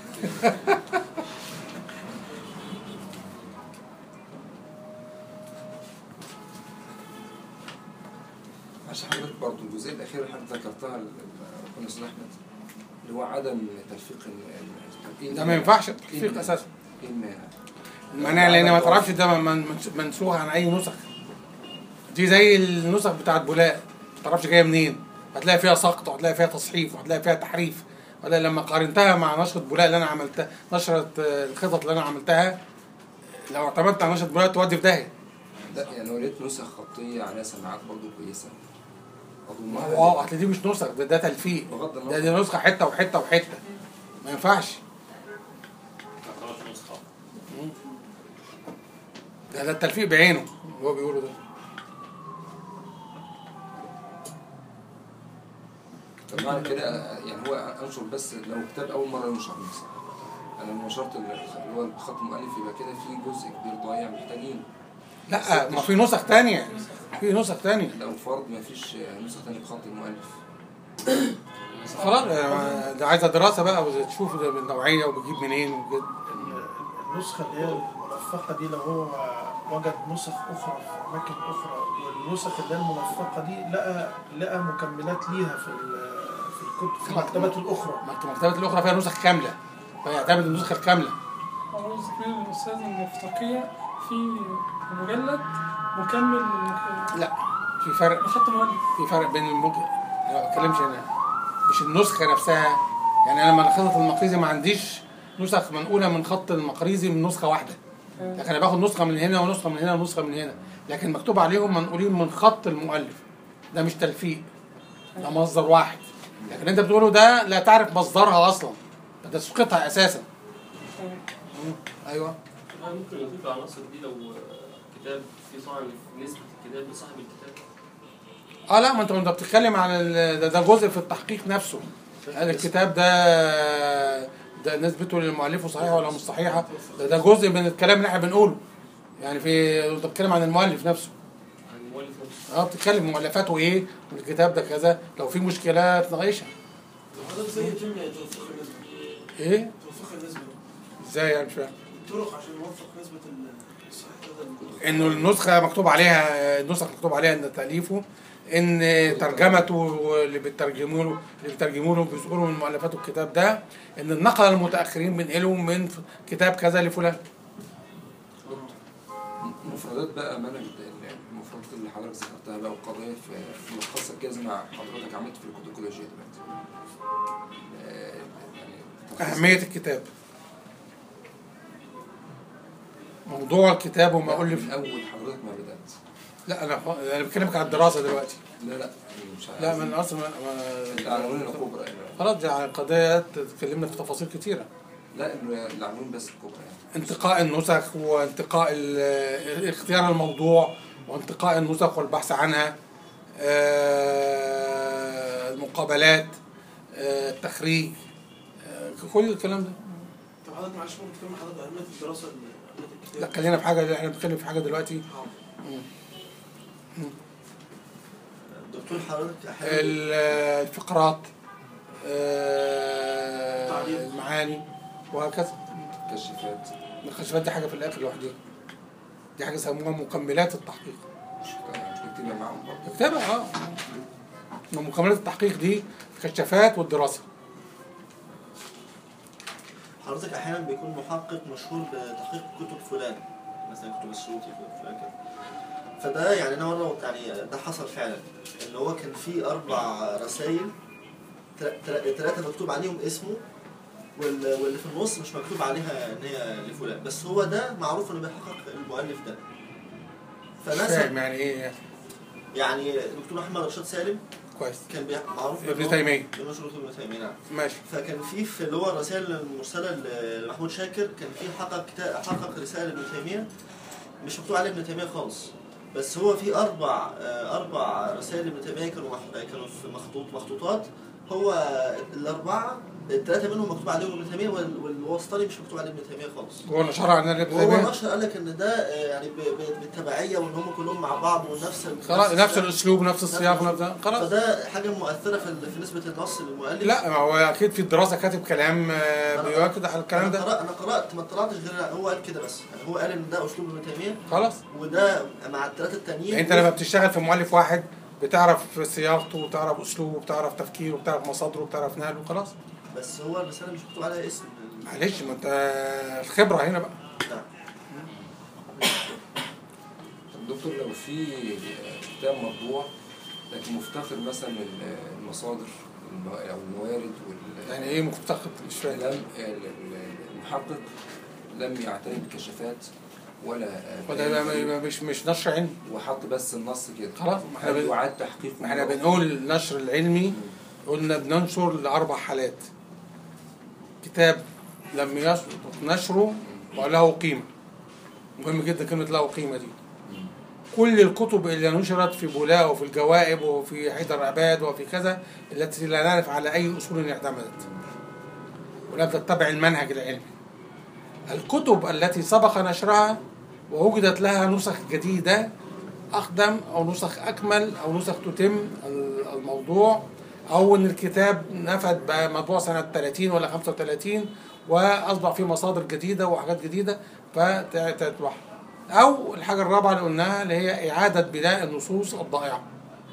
عشان حضرتك برضه الجزئية الأخيرة اللي حضرتك ذكرتها ال- ال- أخونا أستاذ أحمد اللي هو عدم تلفيق ال- ال- ده ما ينفعش التحقيق أساسا إيه المانع؟ المانع لان ما تعرفش ده من- من- منسوخ عن اي نسخ دي زي النسخ بتاعت بولاق ما تعرفش جايه منين هتلاقي فيها سقط وهتلاقي فيها تصحيف وهتلاقي فيها تحريف ولا لما قارنتها مع نشرة بولاق اللي انا عملتها نشرة آه، الخطط اللي انا عملتها لو اعتمدت على نشرة بولاق تودي في داهيه لا يعني لو لقيت نسخ خطية عليها سماعات برضه كويسة أضمها ما هو اصل دي مش نسخ ده, ده تلفيق بغض ده النظر دي نسخه حته وحته وحته ما ينفعش ما تعرفش نسخة ده ده التلفيق بعينه اللي هو بيقوله ده طب معنى كده يعني هو انشر بس لو كتاب اول مره ينشر مثلا انا لما نشرت ال- اللي هو بخط المؤلف يبقى كده في جزء كبير ضايع محتاجين لا ما في نسخ تانية في نسخ تانية لو فرض ما فيش نسخ تانية بخط المؤلف خلاص آه، ده عايزه دراسه بقى وتشوف ده بالنوعيه وبتجيب منين وكده النسخة اللي هي المنفقة دي لو هو وجد نسخ أخرى في أماكن أخرى والنسخ اللي هي المنفقة دي لقى لقى مكملات ليها في ال- في الكتب في المكتبات الأخرى ما المكتبات الاخرى فيها نسخ كامله فيعتمد النسخه الكامله هو زميل الأستاذ إن في تركيا في مجلد مكمل للمك- لا في فرق لخط مؤلف في فرق بين الممكن انا ما بتكلمش هنا مش النسخه نفسها يعني انا لما خطط المقريزي ما عنديش نسخ منقوله من خط المقريزي من نسخه واحده لكن انا باخد نسخه من هنا ونسخه من هنا ونسخه من هنا لكن مكتوب عليهم منقولين من خط المؤلف ده مش تلفيق ده مصدر واحد لكن انت بتقوله ده لا تعرف مصدرها اصلا ده سقطها اساسا مم. ايوه آه، ممكن نضيف العناصر دي لو آه، كتاب في طبعا في نسبة الكتاب لصاحب الكتاب اه لا ما انت انت بتتكلم عن ال- ده, ده جزء في التحقيق نفسه هل الكتاب ده ده نسبته للمؤلف صحيحه ولا مش صحيحه ده, ده جزء من الكلام اللي احنا بنقوله يعني في انت بتتكلم عن المؤلف نفسه عن المؤلف نفسه اه بتتكلم مؤلفاته ايه والكتاب ده كذا لو في مشكله تناقشها حضرتك ازاي يتم توثيق النسبة؟ ايه توثيق النسبة ازاي يعني مش فاهم طرق عشان نوثق نسبة الصحيح انه النسخه مكتوب عليها النسخ مكتوب عليها ان تاليفه ان ترجمته اللي بترجموا له اللي بترجموا له بيذكروا من مؤلفاته الكتاب ده ان النقل المتاخرين بينقلوا من كتاب كذا لفلان مفردات بقى منهج حضرتك ذكرتها بقى والقضايا في ملخصها كده زي ما حضرتك عملت في الكتوكولوجيا دلوقتي آه، يعني تلخيص- أهمية الكتاب موضوع الكتاب وما أقول من اول حضرتك ما بدات لا أنا أنا بكلمك على الدراسة دلوقتي لا لا يعني مش عارف. لا من أصل ما- ما- العناوين الكبرى يعني. خلاص دي عن القضايا اتكلمنا في تفاصيل كتيرة لا إنه العناوين بس الكبرى يعني انتقاء النسخ وانتقاء ال- اختيار الموضوع وانتقاء النسخ والبحث عنها آه، المقابلات آه، التخريج آه، كل الكلام ده طب حضرتك معلش ممكن تكلم حضرتك عن أهمية الدراسة أهمية لا الكتاب خلينا في حاجه احنا بنتكلم في حاجه دلوقتي دكتور حضرتك احيانا ال- الفقرات آه، تعليق. المعاني وهكذا كشفات الخشبات دي حاجه في الاخر لوحدها دي حاجه يسموها مكملات التحقيق مش مش بكتبها معاهم برضه اكتبها اه ما مكملات التحقيق دي الكشافات والدراسه حضرتك احيانا بيكون محقق مشهور بتحقيق كتب فلان مثلا كتب السيوطي فلان كده فده يعني انا مره يعني ده حصل فعلا ان هو كان في اربع رسائل ثلاثه مكتوب عليهم اسمه وال- واللي في النص مش مكتوب عليها ان هي لفلان بس هو ده معروف انه بيحقق المؤلف ده مش فناس فاهم يعني ايه يعني دكتور احمد رشاد سالم كويس كان بيح- معروف ابن إن هو- تيمية. بنشر كتب ابن تيميه نعم ماشي فكان في في اللي هو الرسائل المرسله لمحمود شاكر كان في حقق كتاب حقق رساله لابن تيميه مش مكتوب عليها ابن تيميه خالص بس هو في اربع آه، اربع رسائل لابن تيميه كانوا مح- كانوا في مخطوط مخطوطات هو الاربعه الثلاثه منهم مكتوب عليهم ابن تيميه وال- والوسطاني مش مكتوب عليه ابن تيميه خالص هو اللي شرع عن ابن وهو تيميه نشر قال لك ان ده آه، يعني ب- ب- بالتبعيه وان هم كلهم مع بعض ونفس ال- خلاص نفس السياق. الاسلوب نفس السياق نفس خلاص فده حاجه مؤثره في ال- في نسبه النص للمؤلف لا ما هو اكيد في الدراسه كاتب كلام آه، بيؤكد على الكلام انا ده قرأت انا قرات ما اطلعتش غير هو قال كده بس يعني هو قال ان ده اسلوب ابن تيميه خلاص وده مع الثلاثه التانيين يعني انت لما بتشتغل في مؤلف واحد بتعرف سياقته وبتعرف اسلوبه وبتعرف تفكيره وبتعرف مصادره وبتعرف نقله خلاص بس هو الرساله مش مكتوب عليها اسم معلش ما انت الخبره هنا بقى نعم طب دكتور لو في كتاب مطبوع لكن مفتقر مثلا ال- المصادر الم- او الموارد وال يعني ايه مفتقد مش فاهم لم ال- ال- المحقق لم يعتني بالكشافات ولا وده يبقى يبقى مش مش نشر علمي وحط بس النص كده خلاص ما احنا هل بن- يعاد تحقيقه ما احنا مرة بنقول النشر العلمي قلنا بننشر لاربع حالات كتاب لم يسقط نشره وله قيمه مهم جدا كلمه له قيمه دي كل الكتب اللي نشرت في بولاء وفي الجوائب وفي حيدر عباد وفي كذا التي لا نعرف على اي اصول اعتمدت ولم تتبع المنهج العلمي الكتب التي سبق نشرها ووجدت لها نسخ جديده أقدم أو نسخ أكمل أو نسخ تتم الموضوع أو إن الكتاب نفد بقى مطبوع سنة 30 ولا 35 وأصبح فيه مصادر جديدة وحاجات جديدة فتتبعها أو الحاجة الرابعة اللي قلناها اللي هي إعادة بناء النصوص الضائعة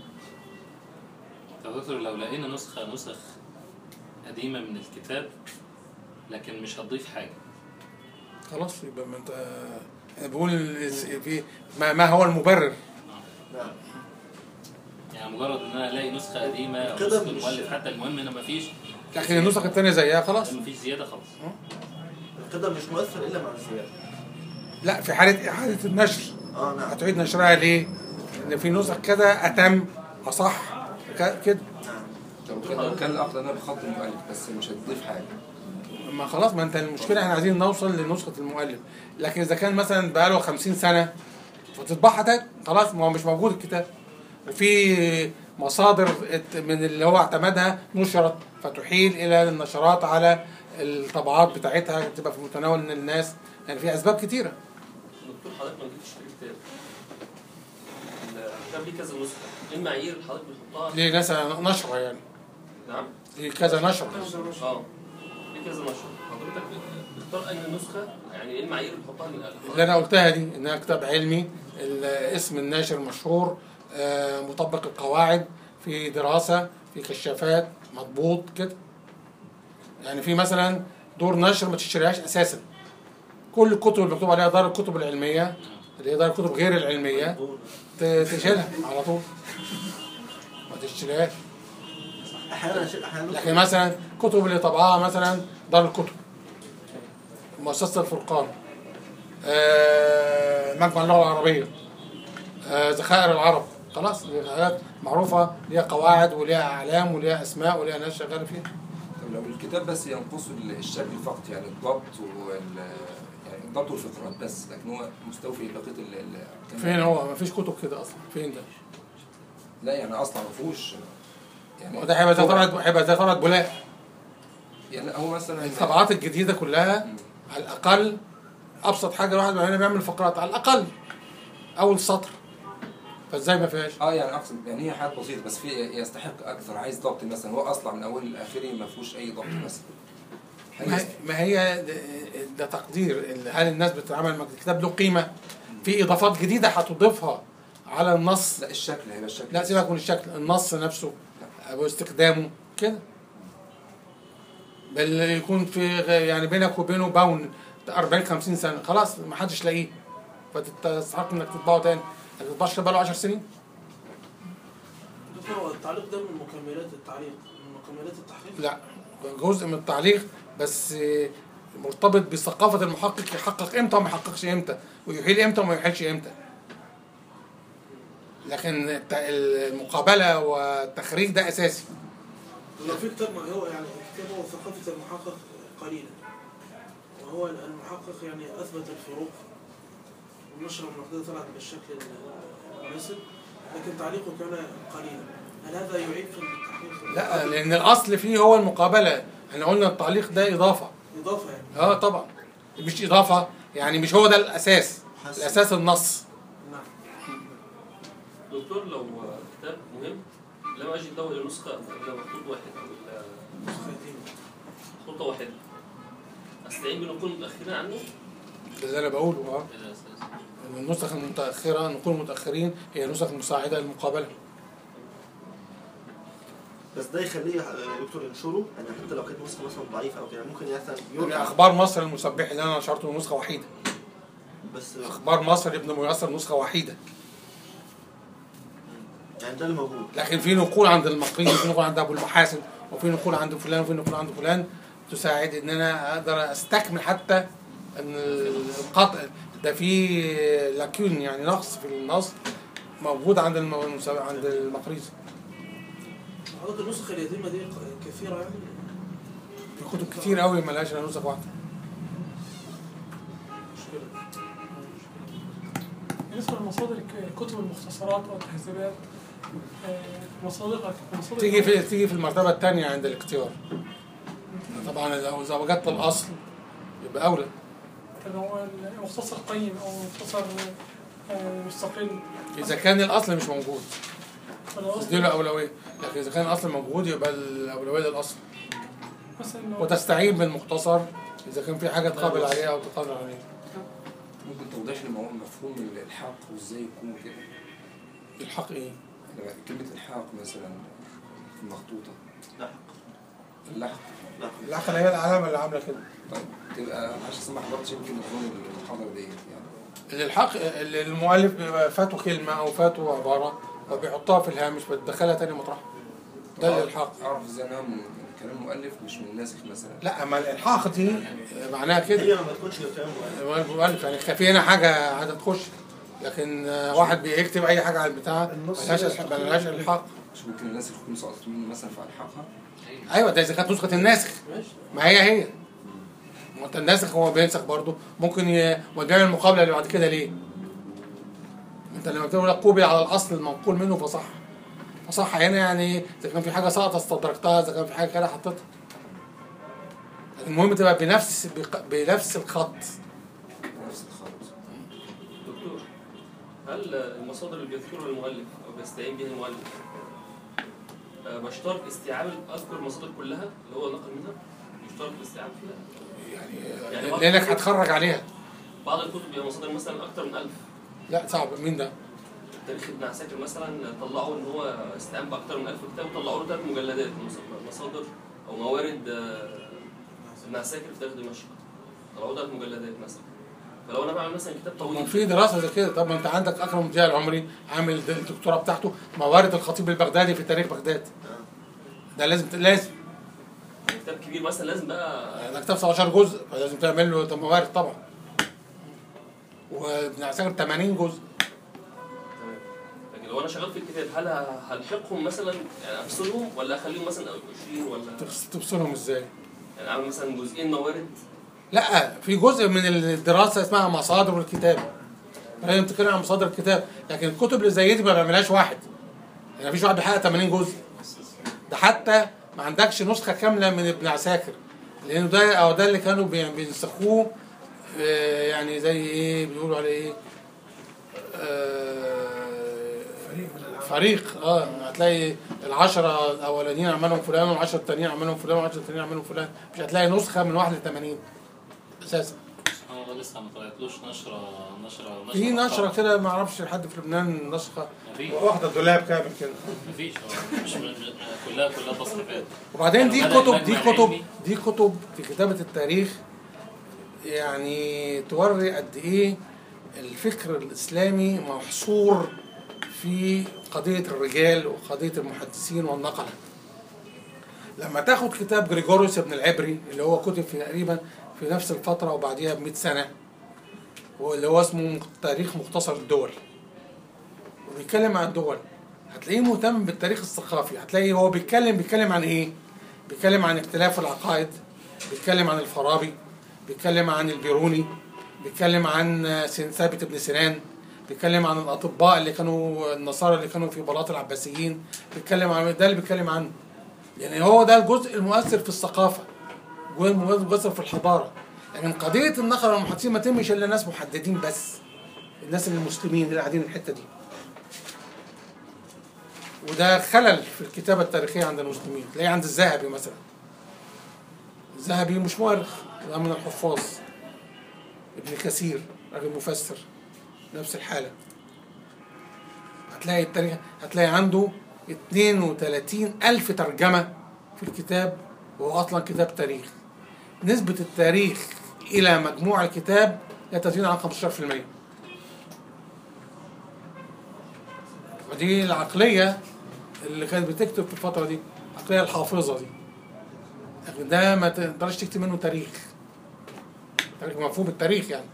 طب دكتور لو لقينا نسخة نسخ قديمة من الكتاب لكن مش هتضيف حاجة خلاص يبقى ما أنت أنا بقول الس- في ما, ما هو المبرر نعم يعني مجرد ان انا الاقي نسخة قديمة او كده نسخة مش- المؤلف حتى المهم ان مفيش لكن النسخ الثانية زيها خلاص مفيش زيادة خالص القدم مش مؤثر الا مع الزياده لا في حالة إعادة النشر اه نعم هتعيد نشرها ليه؟ إن في نسخ كده أتم أصح ك- كده نعم طب كده كان الأفضل أنا بخط المؤلف بس مش هتضيف حاجة ما خلاص ما انت المشكله احنا عايزين نوصل لنسخه المؤلف لكن اذا كان مثلا بقاله 50 سنه فتطبعها تاني خلاص ما هو مش موجود الكتاب وفي مصادر ات- من اللي هو اعتمدها نشرت فتحيل الى النشرات على الطبعات بتاعتها تبقى في متناول الناس يعني في اسباب كتيره دكتور حضرتك ما جبتش الكتاب الكتاب ليه كذا نسخة ايه المعايير اللي حضرتك بتحطها ليه ناس نشره يعني نعم ليه كذا نشره اه ليه كذا نشر حضرتك بتختار اي نسخة يعني ايه المعايير اللي بتحطها للألف اللي انا قلتها دي انها كتاب علمي ال- اسم الناشر مشهور آه، مطبق القواعد في دراسه في كشافات مضبوط كده يعني في مثلا دور نشر ما تشتريهاش اساسا كل الكتب اللي مكتوب عليها دار الكتب العلميه اللي هي دار الكتب غير العلميه دون- ت- تشيلها على طول ما تشتريهاش احيانا احيانا لكن مثلا كتب اللي طبعها مثلا دار الكتب مؤسسة الفرقان آه، مجمع اللغة العربية آه، ذخائر العرب خلاص دي حاجات معروفة ليها قواعد وليها أعلام وليها أسماء وليها ناس شغالة فيها طب لو الكتاب بس ينقصه الشكل فقط يعني الضبط وال يعني الضبط والفقرات بس لكن هو مستوفي بقيه ال ال- فين هو ما فيش كتب كده أصلا فين ده لا يعني اصلا ما فيهوش يعني وده هيبقى زي طبعة هيبقى زي طبعة بولاق يعني هو مثلا الطبعات الجديدة كلها على الأقل أبسط حاجة الواحد هنا بيعمل فقرات على الأقل أول سطر فإزاي ما فيهاش اه يعني اقصد يعني هي حاجات بسيطه بس في يستحق اكثر عايز ضبط مثلا هو اصلا من اوله لاخره ما فيهوش اي ضبط مثلا هل ما يست- ما هي ده, ده تقدير ال- هل الناس بتتعامل مع الكتاب له قيمه في اضافات جديده هتضيفها على النص لا الشكل هيبقى الشكل لا سيبك من الشكل النص نفسه واستخدامه كده بل يكون في غ- يعني بينك وبينه باون 40 50 سنه خلاص ما حدش لاقيه فتستحق انك تطبعه تاني ما تطبعش بقى له 10 سنين دكتور هو التعليق ده من مكملات التعليق من مكملات التحقيق لا جزء من التعليق بس آه، مرتبط بثقافة المحقق يحقق امتى وما يحققش امتى ويحيل امتى وما يحيلش امتى لكن الت- المقابلة والتخريج ده أساسي ولو في كتاب ما هو يعني الكتاب هو ثقافة المحقق قليلا وهو المحقق يعني أثبت الفروق والنشرة المحددة طلعت بالشكل المناسب لكن تعليقه كان قليلا هل هذا يعيب في التحقيق؟ لا لأن الأصل فيه هو المقابلة احنا قلنا التعليق ده إضافة إضافة يعني اه طبعا مش إضافة يعني مش هو ده الأساس حسن. الأساس النص نعم دكتور لو كتاب مهم لم اجد له الا نسخه الا مخطوط واحد او الا نسخة يتيمة خطه واحده استعين بنقول متاخرين عنه ده اللي أنا بقوله اه الى اساس النسخ المتأخرة نقول متأخرين هي نسخ مساعدة للمقابلة بس ده يخليه آه، دكتور ينشره يعني حتى لو كانت نسخه مثلا ضعيفه او كده ممكن مثلا يعني يرجع اخبار مصر المسبح اللي انا نشرته نسخه وحيده بس اخبار مصر ابن ميسر نسخه وحيده يعني ده اللي موجود لكن في نقول عند المقري وفي نقول عند ابو المحاسن وفي نقول عند فلان وفي نقول عند فلان تساعد ان انا اقدر استكمل حتى ان القطع ده في لاكون يعني نقص في النص موجود عند الم... عند المقريزي حضرتك النسخ اليتيمة دي كثيرة يعني في كتب كتير قوي ملهاش الا نسخ واحده مشكلة بالنسبة لمصادر الك- الكتب المختصرات أو التهذيبات آه، مصادر مصادر تيجي في تيجي في المرتبه الثانيه عند الاختيار طبعا لو اذا وجدت الاصل يبقى اولى اللي هو المختصر قيم أو مختصر آه، مستقل اذا كان الاصل مش موجود فالأصل دي له اولويه لكن اذا كان الاصل موجود يبقى الاولويه للاصل مثلا لو- وتستعين بالمختصر اذا كان في حاجه تقابل عليها او تقابل عليها ممكن توضيح لي موضوع مفهوم الالحاق وازاي يكون كده الحق ايه يعني كلمه الحاق مثلا في المخطوطه لا اللحق لا الحق هي العلامه اللي عامله كده طيب تبقى عشان اسمع حضرتك يمكن نظام المحاضره ديت يعني الحق اللي المؤلف بيبقى فاته كلمه او فاته عباره وبيحطها في الهامش بتدخلها تاني مطرحها ده الالحاق اعرف ازاي انها من من كلام المؤلف مش من الناسخ مثلا لا اما الالحاق دي معناها كده هي ما بتكونش غير كلام مؤلف. المؤلف يعني في هنا حاجه عايزه تخش لكن آه، واحد بيكتب اي حاجه على البتاع النص ملهاش يستقيم. ملهاش الحاق مش ممكن الناسخ يكون سقطت منه مثلا فالحقها ايوه ده اذا كانت نسخه الناسخ ماشي ما هي هي ما انت الناسخ هو بينسخ برضه ممكن ي... وجاي المقابله اللي بعد كده ليه؟ انت لما بتقول لك قوبل على الاصل المنقول منه فصح فصح هنا يعني اذا كان في حاجه ساقطه استدركتها اذا كان في حاجه كده حطيتها المهم تبقى بنفس بق- بنفس الخط نفس الخط دكتور هل المصادر اللي بيذكرها المؤلف او بيستعين بها المؤلف آه، بشترط استيعاب اذكر المصادر كلها اللي هو نقل منها بشترط الاستيعاب فيها يعني, يعني برضه- لانك هتخرج عليها بعض الكتب بيبقى مصادر مثلا اكتر من 1000 لا صعب مين ده؟ تاريخ ابن عساكر مثلا طلعوا ان هو استعان باكتر من 1000 كتاب وطلعوا له ثلاث مجلدات مص- مصادر او موارد آه، ابن عساكر في تاريخ دمشق طلعوا ثلاث مجلدات مثلا فلو انا بعمل مثلا كتاب طب ما طويل في دراسه زي كده طب ما انت عندك اكرم ضياء العمري عامل الدكتوراه بتاعته موارد الخطيب البغدادي في تاريخ بغداد ده لازم لازم كتاب كبير مثلا لازم بقى ده كتاب 17 جزء فلازم تعمل له موارد طبعا وابن عساكر 80 جزء تمام. لكن لو انا شغال في الكتاب هل ه- هلحقهم مثلا يعني افصلهم ولا اخليهم مثلا 20 ولا تفص- تفصلهم ازاي؟ يعني اعمل مثلا جزئين موارد لا في جزء من الدراسه اسمها مصادر الكتاب لازم تتكلم عن مصادر الكتاب لكن الكتب اللي زي دي ما بيعملهاش واحد يعني مفيش واحد بيحقق 80 جزء ده حتى ما عندكش نسخه كامله من ابن عساكر لانه ده او ده اللي كانوا بي- بينسخوه آه، يعني زي ايه بيقولوا عليه ايه آه، فريق اه هتلاقي العشرة الأولانيين عملهم فلان والعشرة التانيين عملهم فلان والعشرة التانيين عملهم فلان مش هتلاقي نسخة من واحد ل 80 أساسا هو ده لسه ما طلعتلوش نشرة نشرة نشرة في نشرة محترمة. كده ما اعرفش حد في لبنان نسخة مفيش واخدة دولاب كامل كده مفيش هو مش مش- كلها كلها تصنيفات وبعدين دي بدأ كتب المجمع دي كتب العلمي. دي كتب في كتابة التاريخ يعني توري قد ايه الفكر الاسلامي محصور في قضية الرجال وقضية المحدثين والنقلة لما تاخد كتاب جريجوريوس ابن العبري اللي هو كتب في تقريبا في نفس الفترة وبعديها ب 100 سنة واللي هو اسمه تاريخ مختصر الدول وبيتكلم عن الدول هتلاقيه مهتم بالتاريخ الثقافي هتلاقيه هو بيتكلم بيتكلم عن ايه بيتكلم عن اختلاف العقائد بيتكلم عن الفارابي بيتكلم عن البيروني بيتكلم عن سن- ثابت بن سنان بيتكلم عن الاطباء اللي كانوا النصارى اللي كانوا في بلاط العباسيين بيتكلم عن ده اللي بيتكلم عنه يعني هو ده الجزء المؤثر في الثقافه الجزء المؤثر في الحضاره لكن قضيه النقل والمحدثين ما تمش الا ناس محددين بس الناس المسلمين اللي قاعدين الحته دي وده خلل في الكتابة التاريخية عند المسلمين تلاقيه عند الذهبي مثلا الذهبي مش مؤرخ ده من الحفاظ ابن كثير راجل مفسر نفس الحالة هتلاقي التاريخ هتلاقي عنده 32 ألف ترجمة في الكتاب وهو أصلا كتاب تاريخ نسبة التاريخ إلى مجموع الكتاب لا تزيد عن 15% ودي العقلية اللي كانت بتكتب في الفترة دي العقلية الحافظة دي لكن ده ما تقدرش تكتب منه تاريخ تاريخ مفهوم التاريخ يعني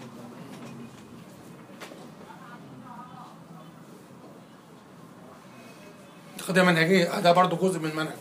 قضية منهجية آه، ده برضو جزء من المنهج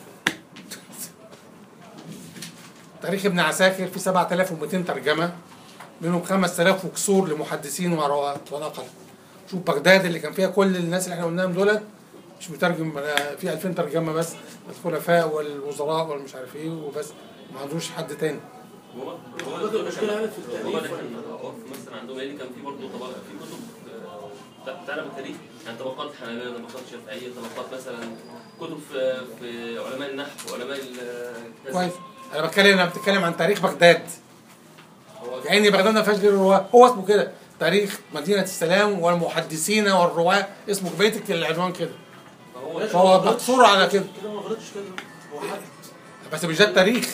تاريخ ابن عساكر في 7200 ترجمة منهم 5000 وكسور لمحدثين ورواة ونقل شوف بغداد اللي كان فيها كل الناس اللي احنا قلناهم دولت مش مترجم آه، في 2000 ترجمة بس الخلفاء والوزراء والمش عارف ايه وبس ما عندوش حد تاني هو هو هو المشكلة هنا في هو التأليف ده كان عرف مثلا عندهم يعني كان في برضه طبقات في كتب آه، بتاع- بتعلم التاريخ يعني طبقات حنابلة طبقات شافعية طبقات مثلا كتب في في علماء النحو علماء ال- كذا. كويس انا بتكلم انا بتكلم عن تاريخ بغداد هو يعني بغداد ما فيهاش غير الرواه هو اسمه كده تاريخ مدينة السلام والمحدثين والرواة اسمه بيتك العنوان كده هو فهو مقصور على كده كده ما غلطش كده هو حد بس مش ده التاريخ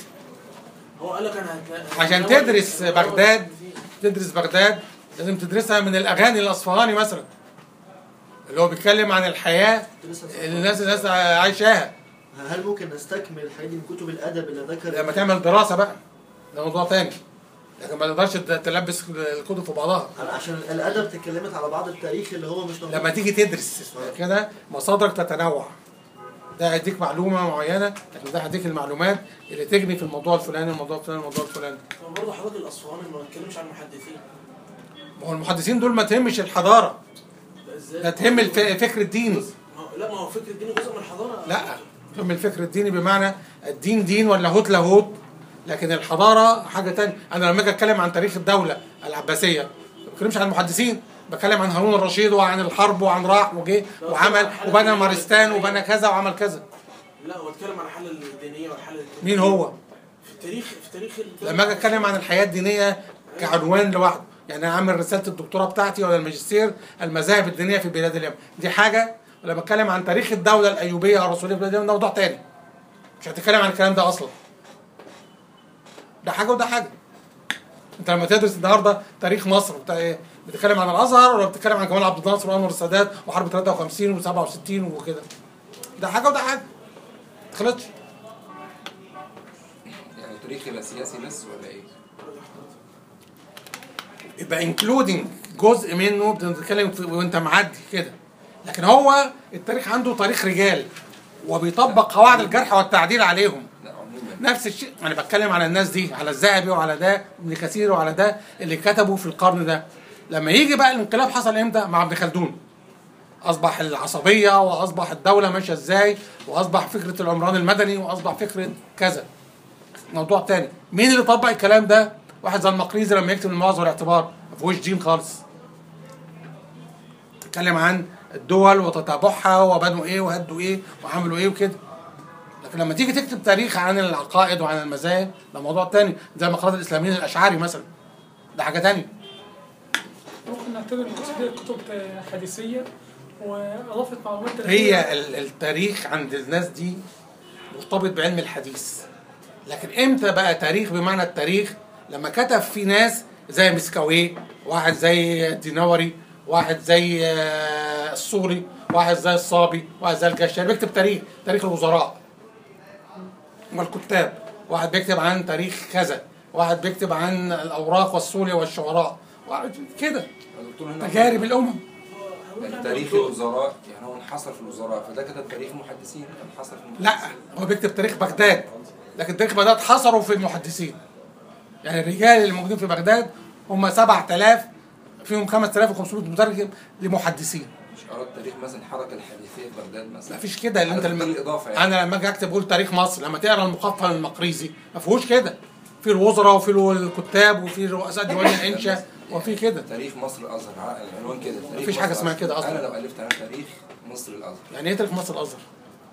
هو قال لك انا هت- عشان تدرس بغداد تدرس بغداد لازم تدرسها من الاغاني الاصفهاني مثلا اللي هو بيتكلم عن الحياه اللي الناس الناس عايشاها هل ممكن نستكمل الحاجات دي من كتب الادب اللي ذكر لما تعمل دراسه بقى ده موضوع تاني لكن ما تقدرش تلبس الكتب في بعضها عشان الادب تكلمت على بعض التاريخ اللي هو مش موجود لما تيجي تدرس كده مصادرك تتنوع ده هيديك معلومه معينه لكن ده هيديك المعلومات اللي تجني في الموضوع الفلاني الموضوع الفلاني الموضوع الفلاني طب برضه حضرتك الاصفهاني ما بتكلمش عن المحدثين ما هو المحدثين دول ما تهمش الحضاره ده ازاي؟ ده تهم الف- الفكر الديني ما هو- لا ما هو فكر الدين جزء من الحضاره لا تهم الفكر الديني بمعنى الدين دين واللاهوت لاهوت لكن الحضاره حاجه تانية انا لما اجي اتكلم عن تاريخ الدوله العباسيه ما بتكلمش عن المحدثين بتكلم عن هارون الرشيد وعن الحرب وعن راح وجه وعمل وبنى مارستان وبنى كذا وعمل كذا لا هو اتكلم عن الحاله الدينيه والحاله التاريخية. مين هو؟ في التاريخ في تاريخ ال- لما اجي اتكلم عن الحياه الدينيه كعنوان لوحده يعني انا عامل رساله الدكتوراه بتاعتي ولا الماجستير المذاهب الدينيه في بلاد اليمن دي حاجه ولما اتكلم عن تاريخ الدوله الايوبيه او الرسوليه في بلاد اليمن ده موضوع تاني مش هتتكلم عن الكلام ده اصلا ده حاجه وده حاجه انت لما تدرس النهارده تاريخ مصر بتاع ايه بتتكلم عن الازهر ولا بتتكلم عن جمال عبد الناصر وانور السادات وحرب 53 و67 وكده ده حاجه وده حاجه ما تخلطش يعني تاريخ يبقى سياسي بس ولا ايه؟ يبقى انكلودنج جزء منه بتتكلم في- وانت معدي كده لكن هو التاريخ عنده تاريخ رجال وبيطبق قواعد الجرح والتعديل عليهم لا عموما نفس الشيء انا بتكلم على الناس دي على الذهبي وعلى ده ابن كثير وعلى ده اللي كتبوا في القرن ده لما يجي بقى الانقلاب حصل امتى مع ابن خلدون اصبح العصبيه واصبح الدوله ماشيه ازاي واصبح فكره العمران المدني واصبح فكره كذا موضوع تاني مين اللي طبق الكلام ده واحد زي المقريزي لما يكتب المواعظ والاعتبار ما فيهوش دين خالص اتكلم عن الدول وتتابعها وبنوا ايه وهدوا ايه وعملوا ايه وكده لكن لما تيجي تكتب تاريخ عن العقائد وعن المذاهب ده موضوع تاني زي مقالات الاسلاميين الاشعري مثلا ده حاجه تانية ممكن نعتبر إن دي كتب حديثية وأضافت معلومات تاريخية هي ال- التاريخ عند الناس دي مرتبط بعلم الحديث لكن امتى بقى تاريخ بمعنى التاريخ لما كتب في ناس زي مسكويه واحد زي الدينوري واحد زي آه، السوري واحد زي الصابي واحد زي الجشاري بيكتب تاريخ تاريخ الوزراء والكتاب واحد بيكتب عن تاريخ كذا واحد بيكتب عن الاوراق والسوريا والشعراء واحد كده يا دكتور هنا تجارب الامم يعني تاريخ الوزراء يعني هو انحصر في الوزراء فده كتب تاريخ المحدثين انحصر في المحدثين لا هو بيكتب تاريخ بغداد لكن تاريخ بغداد حصروا في المحدثين يعني الرجال اللي موجودين في بغداد هم 7000 فيهم 5500 مترجم لمحدثين مش قرأت تاريخ مثلا الحركه الحديثيه في بغداد مثلا ما فيش كده اللي انت عدد لما الإضافة يعني. انا لما اجي اكتب اقول تاريخ مصر لما تقرا المقفل المقريزي ما فيهوش كده في الوزراء وفي الكتاب وفي رؤساء ديوان الانشاء وفي كده تاريخ مصر الازهر ع- العنوان كده تاريخ مفيش مصر حاجة اسمها الأزهر. كده أصلاً. انا لو الفت عن تاريخ مصر الازهر يعني ايه تاريخ مصر الازهر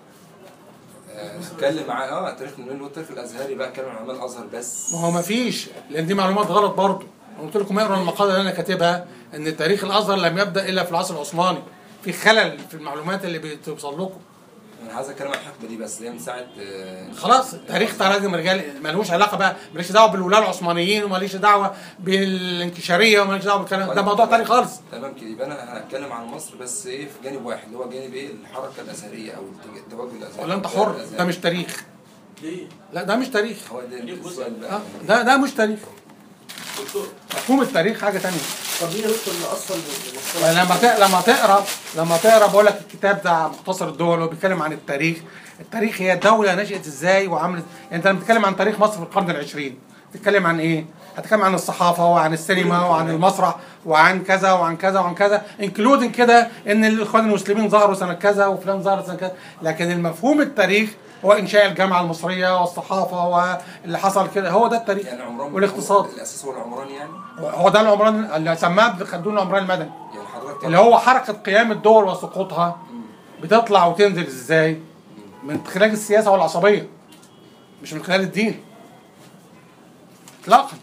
آه، اتكلم مع اه تاريخ من التاريخ الازهري بقى اتكلم عن علماء الازهر بس ما هو ما فيش لان دي معلومات غلط برضه انا قلت لكم اقروا المقاله اللي انا كاتبها ان تاريخ الازهر لم يبدا الا في العصر العثماني في خلل في المعلومات اللي بتوصل لكم انا عايز اتكلم عن الحقبه دي بس اللي هي من ساعه آه، خلاص تاريخ تراجم رجال ملوش علاقه بقى ماليش دعوه بالولاة العثمانيين وماليش دعوه بالانكشاريه وماليش دعوه بالكلام ده موضوع تاني خالص تمام كده يبقى انا هتكلم عن مصر بس ايه في جانب واحد اللي هو جانب ايه الحركه الازهريه او التج- التوجه الازهري ولا انت حر ده مش تاريخ ليه؟ لا ده مش تاريخ هو ده ليه جزء؟ السؤال آه، بقى ده ده مش تاريخ دكتور مفهوم التاريخ حاجه تانية طب مين يا دكتور اللي اصلا المصطلح لما ت- لما تقرا لما تقرا بقول لك الكتاب ده مختصر الدول وبيتكلم عن التاريخ التاريخ هي الدوله نشأت ازاي وعملت يعني انت لما بتتكلم عن تاريخ مصر في القرن العشرين تتكلم عن ايه؟ هتتكلم عن الصحافه وعن السينما وعن المسرح وعن كذا وعن كذا وعن كذا انكلودنج كده ان الاخوان المسلمين ظهروا سنه كذا وفلان ظهر سنه كذا لكن المفهوم التاريخ هو انشاء الجامعه المصريه والصحافه واللي حصل كده هو ده التاريخ يعني عمران والاقتصاد الاساس هو العمران يعني هو ده العمران اللي سماه ابن خلدون العمران المدني يعني حضرتك اللي هو حركة قيام الدول وسقوطها بتطلع وتنزل ازاي؟ من خلال السياسة والعصبية مش من خلال الدين اطلاقا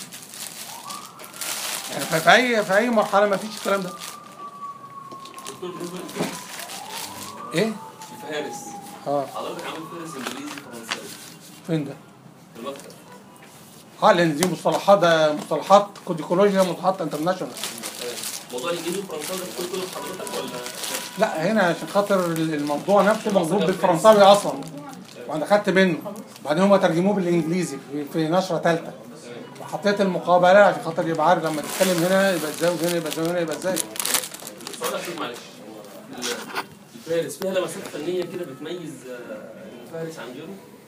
يعني في في اي في اي مرحلة ما فيش الكلام ده دكتور بالنسبه للفهرس ايه؟ الفهارس اه حضرتك عامل فهرس انجليزي فرنساوي فين ده؟ في المكتب اه لان دي مصطلحات ده مصطلحات كوديكولوجيا مصطلحات انترناشونال موضوع الانجليزي والفرنساوي ده في كل كتب حضرتك ولا لا هنا عشان خاطر الموضوع نفسه موجود بالفرنساوي اصلا وانا خدت منه بعدين هم ترجموه بالانجليزي في, في نشره ثالثه وحطيت المقابله عشان خاطر يبقى عارف لما تتكلم هنا يبقى ازاي وهنا يبقى ازاي وهنا يبقى ازاي السؤال الاخير معلش ال- الفهرس فيها لمسات فنيه كده بتميز آه، الفهرس عن غيره